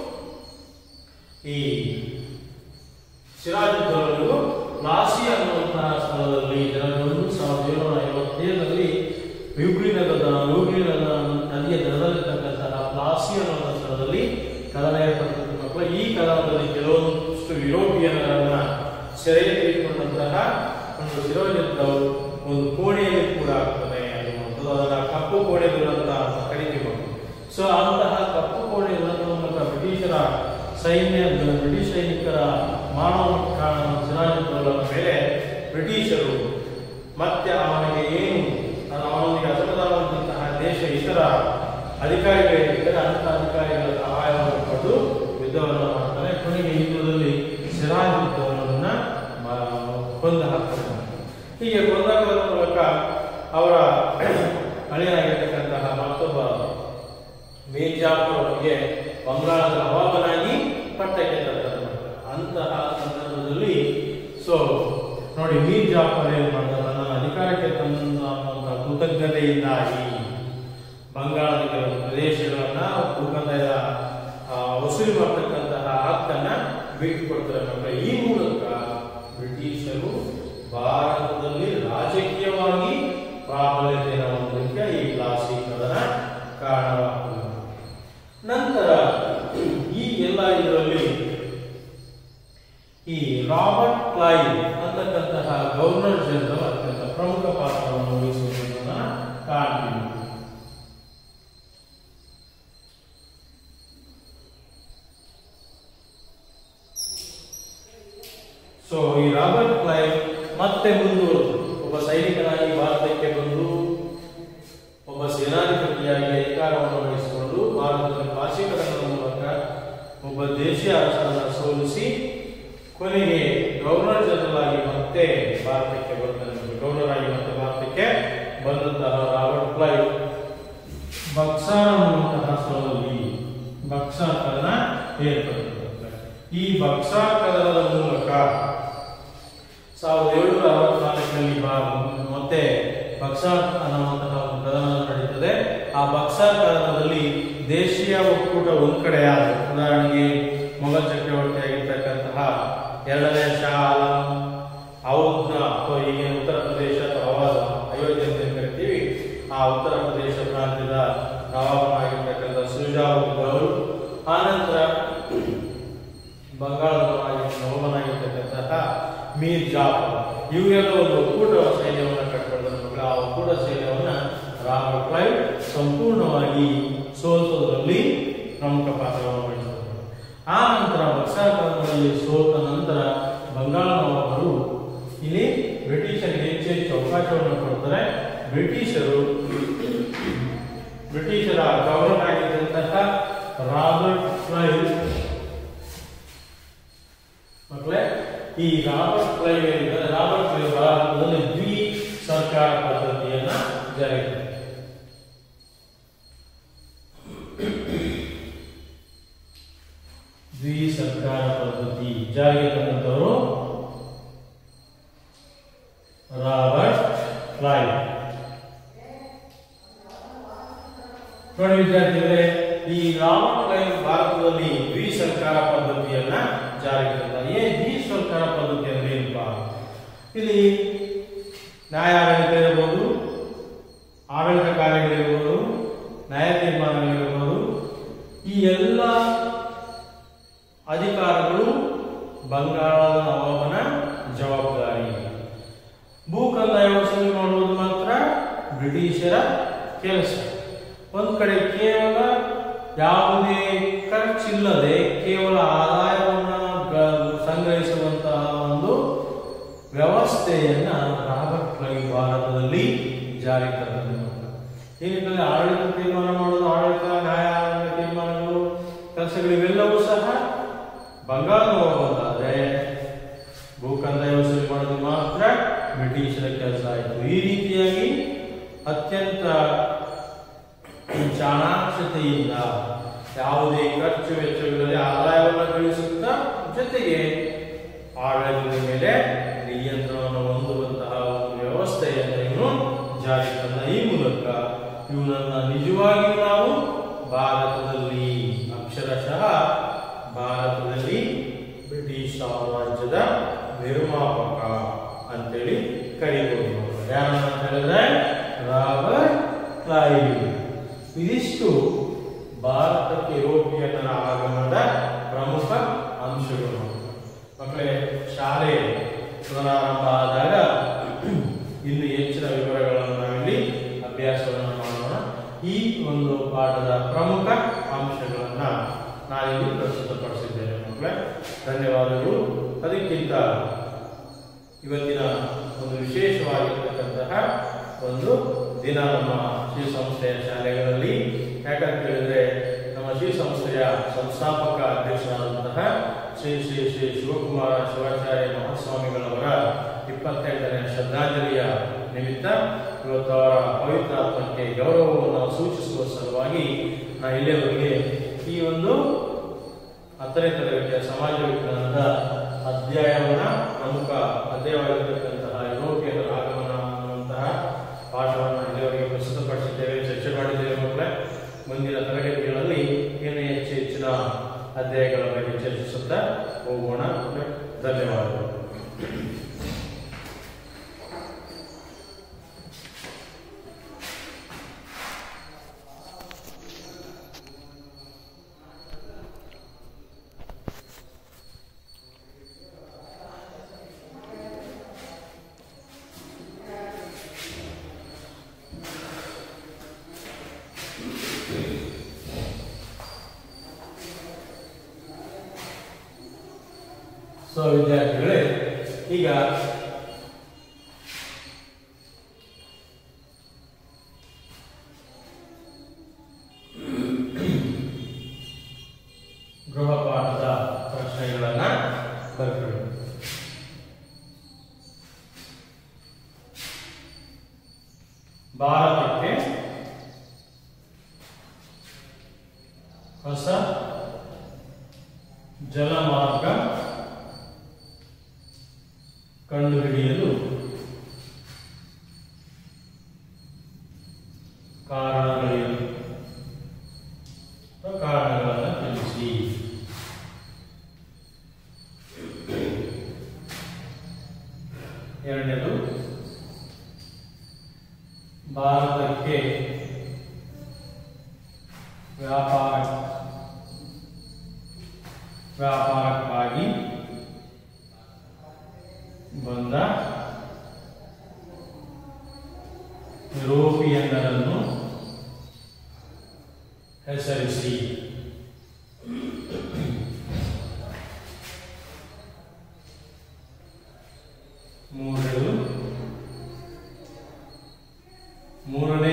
ಈ ಸಿರಾಜುದ್ದೌಲರಿಗೂ ಲಾಸಿ ಅನ್ನುವಂತಹ ಸ್ಥಳದಲ್ಲಿ ಜನವರಿ ಸಾವಿರದ ಏಳುನೂರ ಐವತ್ತೇಳರಲ್ಲಿ ಯುಗ್ರಿ ನಗರದ ಯುಗ್ರಿ ನದಿಯ ದಡದಲ್ಲಿರ್ತಕ್ಕಂತಹ ಪ್ಲಾಸಿ ಅನ್ನುವಂತಹ ಸ್ಥಳದಲ್ಲಿ ಕದನ ಏರ್ಪಟ್ಟಿದೆ ಮಕ್ಕಳು ಈ ಕದನದಲ್ಲಿ ಕೆಲವೊಂದಷ್ಟು ಯುರೋಪಿಯನ್ನರನ್ನ ಸೆರೆಗೆ ತೆಗೆದುಕೊಂಡಂತಹ ಒಂದು ಸಿರೋಜಿದ್ದವರು ಒಂದು ಕೋಣೆಯಲ್ಲಿ ಕೂಡ ಆಗ್ತದೆ ಅನ್ನುವಂಥದ್ದು ಅದನ್ನ ಕಪ್ಪು ಕೋಣೆ ದುರಂತ ಅಂತ ಕರಿತೀವಿ ಸೊ ಅಂತಹ ಕಪ್ಪು ಕೋಣೆ ದುರಂತದ ಮೂಲಕ ಬ್ರಿಟಿಷರ ಸೈನ್ಯ ಬ್ರಿಟಿಷ್ ಸೈನಿಕರ ಮಾನವ ಸಿರಾಜುದ್ದೌಲನ ಮೇಲೆ ಬ್ರಿಟಿಷರು ಮತ್ತೆ ಅವನಿಗೆ ಏನು ಅದು ಅವನಿಗೆ ಅಸಮಾಧಾನವಂತಹ ದೇಶ ಇತರ ಅಧಿಕಾರಿಗಳಿದ್ದಾರೆ ಅಂಥ ಅಧಿಕಾರಿಗಳ ಸಹಾಯವನ್ನು ಪಡೆದು ಯುದ್ಧವನ್ನು ಮಾಡ್ತಾರೆ ಕೊನೆಗೆ ಯುದ್ಧದಲ್ಲಿ ಸಿರಾಜುದ್ದೌಲನ್ನ ಕೊಂದು ಹಾಕ್ತಾರೆ ಹೀಗೆ ಕೊಂದಾಗಲೂ ಅವರ ಹಳೆಯಾಗಿರ್ತಕ್ಕಂತಹ ಮತ್ತೊಬ್ಬ ಮೀರ್ಜಾಫರ್ ಅವರಿಗೆ ಬಂಗಾಳದ ನವಾಬನಾಗಿ ಪಟ್ಟಕ್ಕೆ ತರ್ತಾರೆ ಅಂತಹ ಸಂದರ್ಭದಲ್ಲಿ ಸೊ ನೋಡಿ ಮೀರ್ ಜಾಫರ್ ಏನ್ ಮಾಡ್ತಾರೆ ನನ್ನ ಅಧಿಕಾರಕ್ಕೆ ತಂದ ಅನ್ನುವಂಥ ಕೃತಜ್ಞತೆಯಿಂದಾಗಿ ಬಂಗಾಳದ ಕೆಲವು ಪ್ರದೇಶಗಳನ್ನ ಭೂಖಂಡದ ಆ, ವಸೂಲಿ ಮಾಡತಕ್ಕಂತಹ ಹಕ್ಕನ್ನ ಬಿಟ್ಟುಕೊಡ್ತಾರೆ ಮಕ್ಕಳೇ. ಈ ಮೂಲಕ ಬ್ರಿಟಿಷರು ಭಾರತದಲ್ಲಿ ರಾಜಕೀಯವಾಗಿ ಪ್ರಾಬಲ್ಯತೆಯನ್ನು ಹೊಂದಲಿಕ್ಕೆ ಈ ಪ್ಲಾಸಿ ಕದನ ಕಾರಣವಾಗ್ತದೆ ನಂತರ ಈ ಎಲ್ಲ ಇದರಲ್ಲಿ ಈ ರಾಬರ್ಟ್ ಕ್ಲೈವ್ ಅಂತಕ್ಕಂತಹ ಗವರ್ನರ್ ಜನರಲ್ ಅತ್ಯಂತ ಪ್ರಮುಖ ಪಾತ್ರವನ್ನು ವಹಿಸುವುದನ್ನ ಕಾಣ್ತೀವಿ ಸೊ ಈ ರಾಬರ್ಟ್ ಕ್ಲೈವ್ ಮತ್ತೆ ಮುಂದುವರೆದು ಒಬ್ಬ ಸೈನಿಕನಾಗಿ ಭಾರತಕ್ಕೆ ಬಂದು ಒಬ್ಬ ಸೇನಾಧಿಪತಿಯಾಗಿ ಅಧಿಕಾರವನ್ನು ವಹಿಸಿಕೊಂಡು ಭಾರತದ ಭಾಷಿಕರಣದ ಮೂಲಕ ಒಬ್ಬ ದೇಶೀಯ ಅರಸನನ್ನು ಸೋಲಿಸಿ ಕೊನೆಗೆ ಗವರ್ನರ್ ಜನರಲ್ ಆಗಿ ಮತ್ತೆ ಭಾರತಕ್ಕೆ ಬಂದ ಗವರ್ನರ್ ಆಗಿ ಮತ್ತೆ ಭಾರತಕ್ಕೆ ಬಂದಂತಹ ರಾಬರ್ಟ್ ಕ್ಲೈವ್ ಬಕ್ಸಾರ್ ಅನ್ನುವಂತಹ ಸ್ಥಳದಲ್ಲಿ ಬಕ್ಸಾರ್ ಕದನ ಏರ್ಪಡುತ್ತದೆ ಈ ಬಕ್ಸಾರ್ ಕದನದ ಮೂಲಕ ಸಾವಿರದ ಏಳುನೂರ ಅರವತ್ನಾಲ್ಕರಲ್ಲಿ ಬಾ- ಮತ್ತೆ ಬಕ್ಸಾರ್ ಅನ್ನುವಂತಹ ಒಂದು ಕದನ ನಡೀತದೆ ಆ ಬಕ್ಸಾರ್ ಕದನದಲ್ಲಿ ದೇಶೀಯ ಒಕ್ಕೂಟ ಒಂದ್ ಕಡೆಯಾದ ಉದಾಹರಣೆಗೆ ಮೊಘಲ್ ಚಕ್ರವರ್ತಿ ಆಗಿರ್ತಕ್ಕಂತಹ ಎರಡನೇ ಶಾ ಆಲಂ ಔದ್ನ ಅಥವಾ ಈಗಿನ ಉತ್ತರ ಪ್ರದೇಶ ಅಥವಾ ಅವಾದ ಅಯೋಧ್ಯೆ ಅಂತ ಏನ್ ಕರಿತೀವಿ ಆ ಉತ್ತರ ಪ್ರದೇಶ ಪ್ರಾಂತ್ಯದ ನವಾಬನಾಗಿರ್ತಕ್ಕಂಥ ಸುಜಾವ್ ಗೌರ್ ಆನಂತರ ಬಂಗಾಳದ ನವಮನಾಗಿರ್ತಕ್ಕಂತಹ ಮೀರ್ ಜಾಫರ್ ಇವರೆಲ್ಲ ಒಂದು ಒಕ್ಕೂಟ ಸೈನ್ಯವನ್ನು ಕಟ್ಟಿಕೊಂಡ್ರೆ ಆ ಒಕ್ಕೂಟ ಸೈನ್ಯವನ್ನ ರಾಬರ್ಟ್ ಕ್ಲೈವ್ ಸಂಪೂರ್ಣವಾಗಿ ಸೋಲಿಸೋದ್ರಲ್ಲಿ ಪ್ರಮುಖ ಪಾತ್ರವನ್ನು ವಹಿಸಿದರು ಆ ನಂತರ ಬಕ್ಸಾರ್ ಕದನದಲ್ಲಿ ಸೋತ ನಂತರ ಬಂಗಾಳ ನವಾಬರು ಇಲ್ಲಿ ಬ್ರಿಟಿಷರಿಗೆ ಹೆಚ್ಚು ಹೆಚ್ಚು ಅವಕಾಶವನ್ನು ಕೊಡ್ತಾರೆ ಬ್ರಿಟಿಷರು ಬ್ರಿಟಿಷರ ಗವರ್ನರ್ ಆಗಿದ್ದಂತಹ ರಾಬರ್ಟ್ ಕ್ಲೈವ್ ಮಕ್ಕಳೇ ಈ ರಾಬರ್ಟ್ ಕ್ಲೈವ್ ಏನಿದ್ದಾರೆ ರಾಬರ್ಟ್ ಕ್ಲೈವ್ ಭಾರತದಲ್ಲಿ ದ್ವಿ ಸರ್ಕಾರ ಪದ್ಧತಿಯನ್ನ ಜಾರಿಗೆ ತಂದರು. ದ್ವಿ ಸರ್ಕಾರ ಪದ್ಧತಿ ಜಾರಿಗೆ ತಂದವರು ರಾಬರ್ಟ್ ಕ್ಲೈವ್ ನೋಡಿ ವಿದ್ಯಾರ್ಥಿಗಳೇ ಈ ರಾಬರ್ಟ್ ಕ್ಲೈವ್ ಭಾರತದಲ್ಲಿ ದ್ವಿ ಸರ್ಕಾರ ಪದ್ಧತಿಯನ್ನ ಜಾರಿಗೆ ತಂದ ಏನ್ ದ್ವಿ ಸರ್ಕಾರ ಪದ್ಧತಿ ಅಂದ್ರೆ ಏನಪ್ಪಾ ಇಲ್ಲಿ ನ್ಯಾಯಾಡಳಿತ ಇರಬಹುದು ಆಡಳಿತ ಕಾರ್ಯಗಳಿರ್ಬೋದು ನ್ಯಾಯ ತೀರ್ಮಾನಗಳಿರ್ಬೋದು ಈ ಎಲ್ಲ ಅಧಿಕಾರಗಳು ಬಂಗಾಳದ ನವಾಬನ ಜವಾಬ್ದಾರಿ ಭೂಕಂದಾಯ ವಸೂಲಿ ಮಾಡುವುದು ಮಾತ್ರ ಬ್ರಿಟಿಷರ ಕೆಲಸ ಒಂದ್ ಕಡೆ ಕೇವಲ ಯಾವುದೇ ಖರ್ಚಿಲ್ಲದೆ ಕೇವಲ ಆದಾಯವನ್ನ ಗ- ಸಂಗ್ರಹಿಸುವಂತಹ ಒಂದು ವ್ಯವಸ್ಥೆಯನ್ನ ರಾಬರ್ಟ್ ಕ್ಲೈವ್ ಭಾರತದಲ್ಲಿ ಜಾರಿಗೆ ತಂದರು ಏನಿರ್ತದೆ ಆಡಳಿತ ತೀರ್ಮಾನ ಮಾಡೋದು ಆಡಳಿತ ನ್ಯಾಯಾಲಯ ತೀರ್ಮಾನಗಳು ಕೆಲಸಗಳು ಇವೆಲ್ಲವೂ ಸಹ ಬಂಗಾಳ ಬಂದಾದ್ರೆ ಭೂಕಂದಾಯ ವಸೂಲಿ ಮಾಡೋದು ಮಾತ್ರ ಬ್ರಿಟಿಷರ ಕೆಲಸ ಆಯಿತು ಈ ರೀತಿಯಾಗಿ ಅತ್ಯಂತ ಚಾಣಾಕ್ಷತೆಯಿಂದ ಯಾವುದೇ ಖರ್ಚು ವೆಚ್ಚಗಳಲ್ಲಿ ಆದಾಯವನ್ನು ಗಳಿಸುತ್ತಾ ಜೊತೆಗೆ ಆಡಳಿತದ ಮೇಲೆ ನಿಯಂತ್ರಣವನ್ನು ಹೊಂದುವಂತಹ ಒಂದು ವ್ಯವಸ್ಥೆಯನ್ನು ಇವನು ಜಾರಿ ತಂದ ಈ ಮೂಲಕ ಇವನನ್ನ ನಿಜವಾಗಿಯೂ ನಾವು ಭಾರತದಲ್ಲಿ ಅಕ್ಷರಶಃ ಭಾರತದಲ್ಲಿ ಬ್ರಿಟಿಷ್ ಸಾಮ್ರಾಜ್ಯದ ನಿರ್ಮಾಪಕ ಅಂತೇಳಿ ಕರೀಬಹುದು ಯಾರನ್ನ ಅಂತ ಹೇಳಿದ್ರೆ ರಾಬರ್ಟ್ ಕ್ಲೈವ್ ಇದಿಷ್ಟು ಭಾರತಕ್ಕೆ ಯುರೋಪಿಯನ್ನರ ಆಗಮನದ ಪ್ರಮುಖ ಅಂಶಗಳು ಮಕ್ಕಳೇ ಶಾಲೆ ಪುನರಾರಂಭ ಆದಾಗ ಇನ್ನು ಹೆಚ್ಚಿನ ವಿವರಗಳನ್ನು ನಾವಿಲ್ಲಿ ಅಭ್ಯಾಸವನ್ನು ಮಾಡೋಣ ಈ ಒಂದು ಪಾಠದ ಪ್ರಮುಖ ಅಂಶಗಳನ್ನ ನಾನಿಲ್ಲಿ ಪ್ರಸ್ತುತಪಡಿಸಿದ್ದೇನೆ ಮಕ್ಕಳೇ ಧನ್ಯವಾದಗಳು ಅದಕ್ಕಿಂತ ಇವತ್ತಿನ ಒಂದು ವಿಶೇಷವಾಗಿರ್ತಕ್ಕಂತಹ ಒಂದು ದಿನ ನಮ್ಮ ಶ್ರೀ ಸಂಸ್ಥೆಯ ಶಾಲೆಗಳಲ್ಲಿ ಯಾಕಂತ ಹೇಳಿದ್ರೆ ನಮ್ಮ ಶ್ರೀ ಸಂಸ್ಥೆಯ ಸಂಸ್ಥಾಪಕ ಅಧ್ಯಕ್ಷರಾದಂತಹ ಶ್ರೀ ಶ್ರೀ ಶ್ರೀ ಶಿವಕುಮಾರ ಶಿವಾಚಾರ್ಯ ಮಹಾಸ್ವಾಮಿಗಳವರ ಇಪ್ಪತ್ತೆಂಟನೇ ಶ್ರದ್ಧಾಂಜಲಿಯ ನಿಮಿತ್ತ ಇವತ್ತು ಅವರ ಪವಿತ್ರ ಆತ್ಮಕ್ಕೆ ಗೌರವವನ್ನು ಸೂಚಿಸುವ ಸಲುವಾಗಿ ನಾ ಇಲ್ಲಿಯವರೆಗೆ ಈ ಒಂದು ಹತ್ತನೇ ತರಗತಿಯ ಸಮಾಜ ವಿಜ್ಞಾನದ ಅಧ್ಯಾಯವನ್ನ ಪ್ರಮುಖ ಅಧ್ಯಾಯವಾಗಿರತಕ್ಕಂತಹ ಯುರೋಪಿಯನ್ ಆಗಮನ ಅನ್ನುವಂತಹ ಪಾಠವನ್ನು ಇಲ್ಲಿಯವರೆಗೆ ಪ್ರಸ್ತುತಪಡಿಸಿದ್ದೇವೆ ಚರ್ಚೆ ಮಾಡಿದ್ದೇವೆ ಮಕ್ಕಳೇ ಮುಂದಿನ ತರಗತಿಗಳಲ್ಲಿ ಇನ್ನೂ ಹೆಚ್ಚು ಹೆಚ್ಚಿನ ಅಧ್ಯಾಯಗಳ ಬಗ್ಗೆ ಚರ್ಚಿಸುತ್ತಾ ಹೋಗೋಣ ಧನ್ಯವಾದಗಳು ಸೊ ವಿದ್ಯಾರ್ಥಿಗಳೇ ಈಗ ಗೃಹ ಪಾಠದ ಪ್ರಶ್ನೆಗಳನ್ನ ಬರ್ಕೊಳ್ಳಿ ಭಾರತಕ್ಕೆ ಹೊಸ ಜಲಮಾರ್ಗ ಕಂಡುಹಿಡಿಯಲು ಕಾರಣಗಳೇನು ಅಥವಾ ಕಾರಣಗಳನ್ನು ತಿಳಿಸಿ ಎರಡನೇದು ಭಾರತಕ್ಕೆ ವ್ಯಾಪಾರ ವ್ಯಾಪಾರಕ್ಕಾಗಿ ಬಂದ ಯುರೋಪಿಯನ್ನರನ್ನು ಹೆಸರಿಸಿ ಮೂರನೇದು ಮೂರನೇ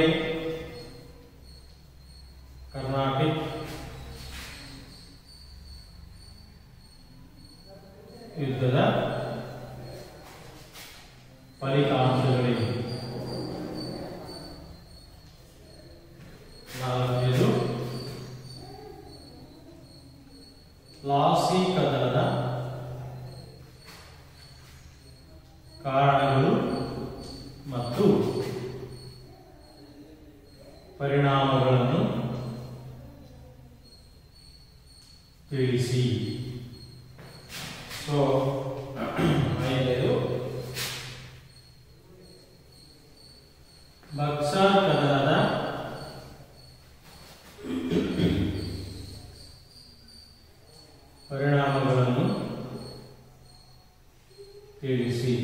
ಕರ್ನಾಟಿಕ್ ಯುದ್ಧದ ಫಲಿತಾಂಶಗಳೇನು ನಾಲ್ಕನೇದು ಲಾಸಿ ಕದನದ ಕಾರಣಗಳು ಮತ್ತು ಪರಿಣಾಮಗಳನ್ನು ತಿಳಿಸಿ ಸೊ ಐದನೇದು ಬಕ್ಸರ್ ಕದನದ ಪರಿಣಾಮಗಳನ್ನು ತಿಳಿಸಿ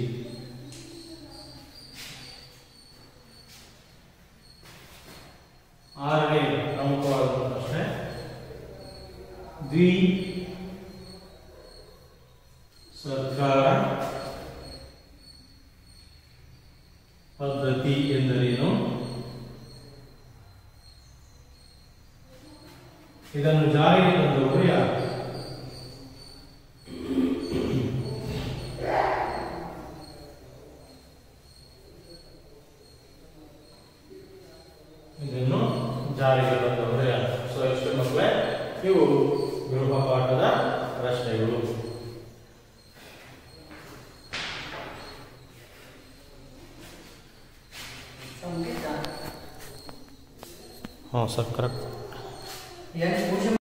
ಆರನೇ ಪ್ರಮುಖವಾದ ಪ್ರಶ್ನೆ ದ್ವಿ ಸರ್ಕಾರ ಪದ್ಧತಿ ಎಂದರೇನು ಇದನ್ನು ಜಾರಿಗೆ ತಂದವರು ಯಾರು ಇದನ್ನು ಜಾರಿಗೆ ತಂದವರು ಯಾರು ಸೊ ಇಷ್ಟು ಮಕ್ಕಳೇ ಇವು ಗೃಹ ಪಾಠದ ಪ್ರಶ್ನೆಗಳು ಸಂಗೀತ ಹಾಂ ಸರ್ ಕರೆಕ್ಟ್ ಏನು ಪೂಜೆ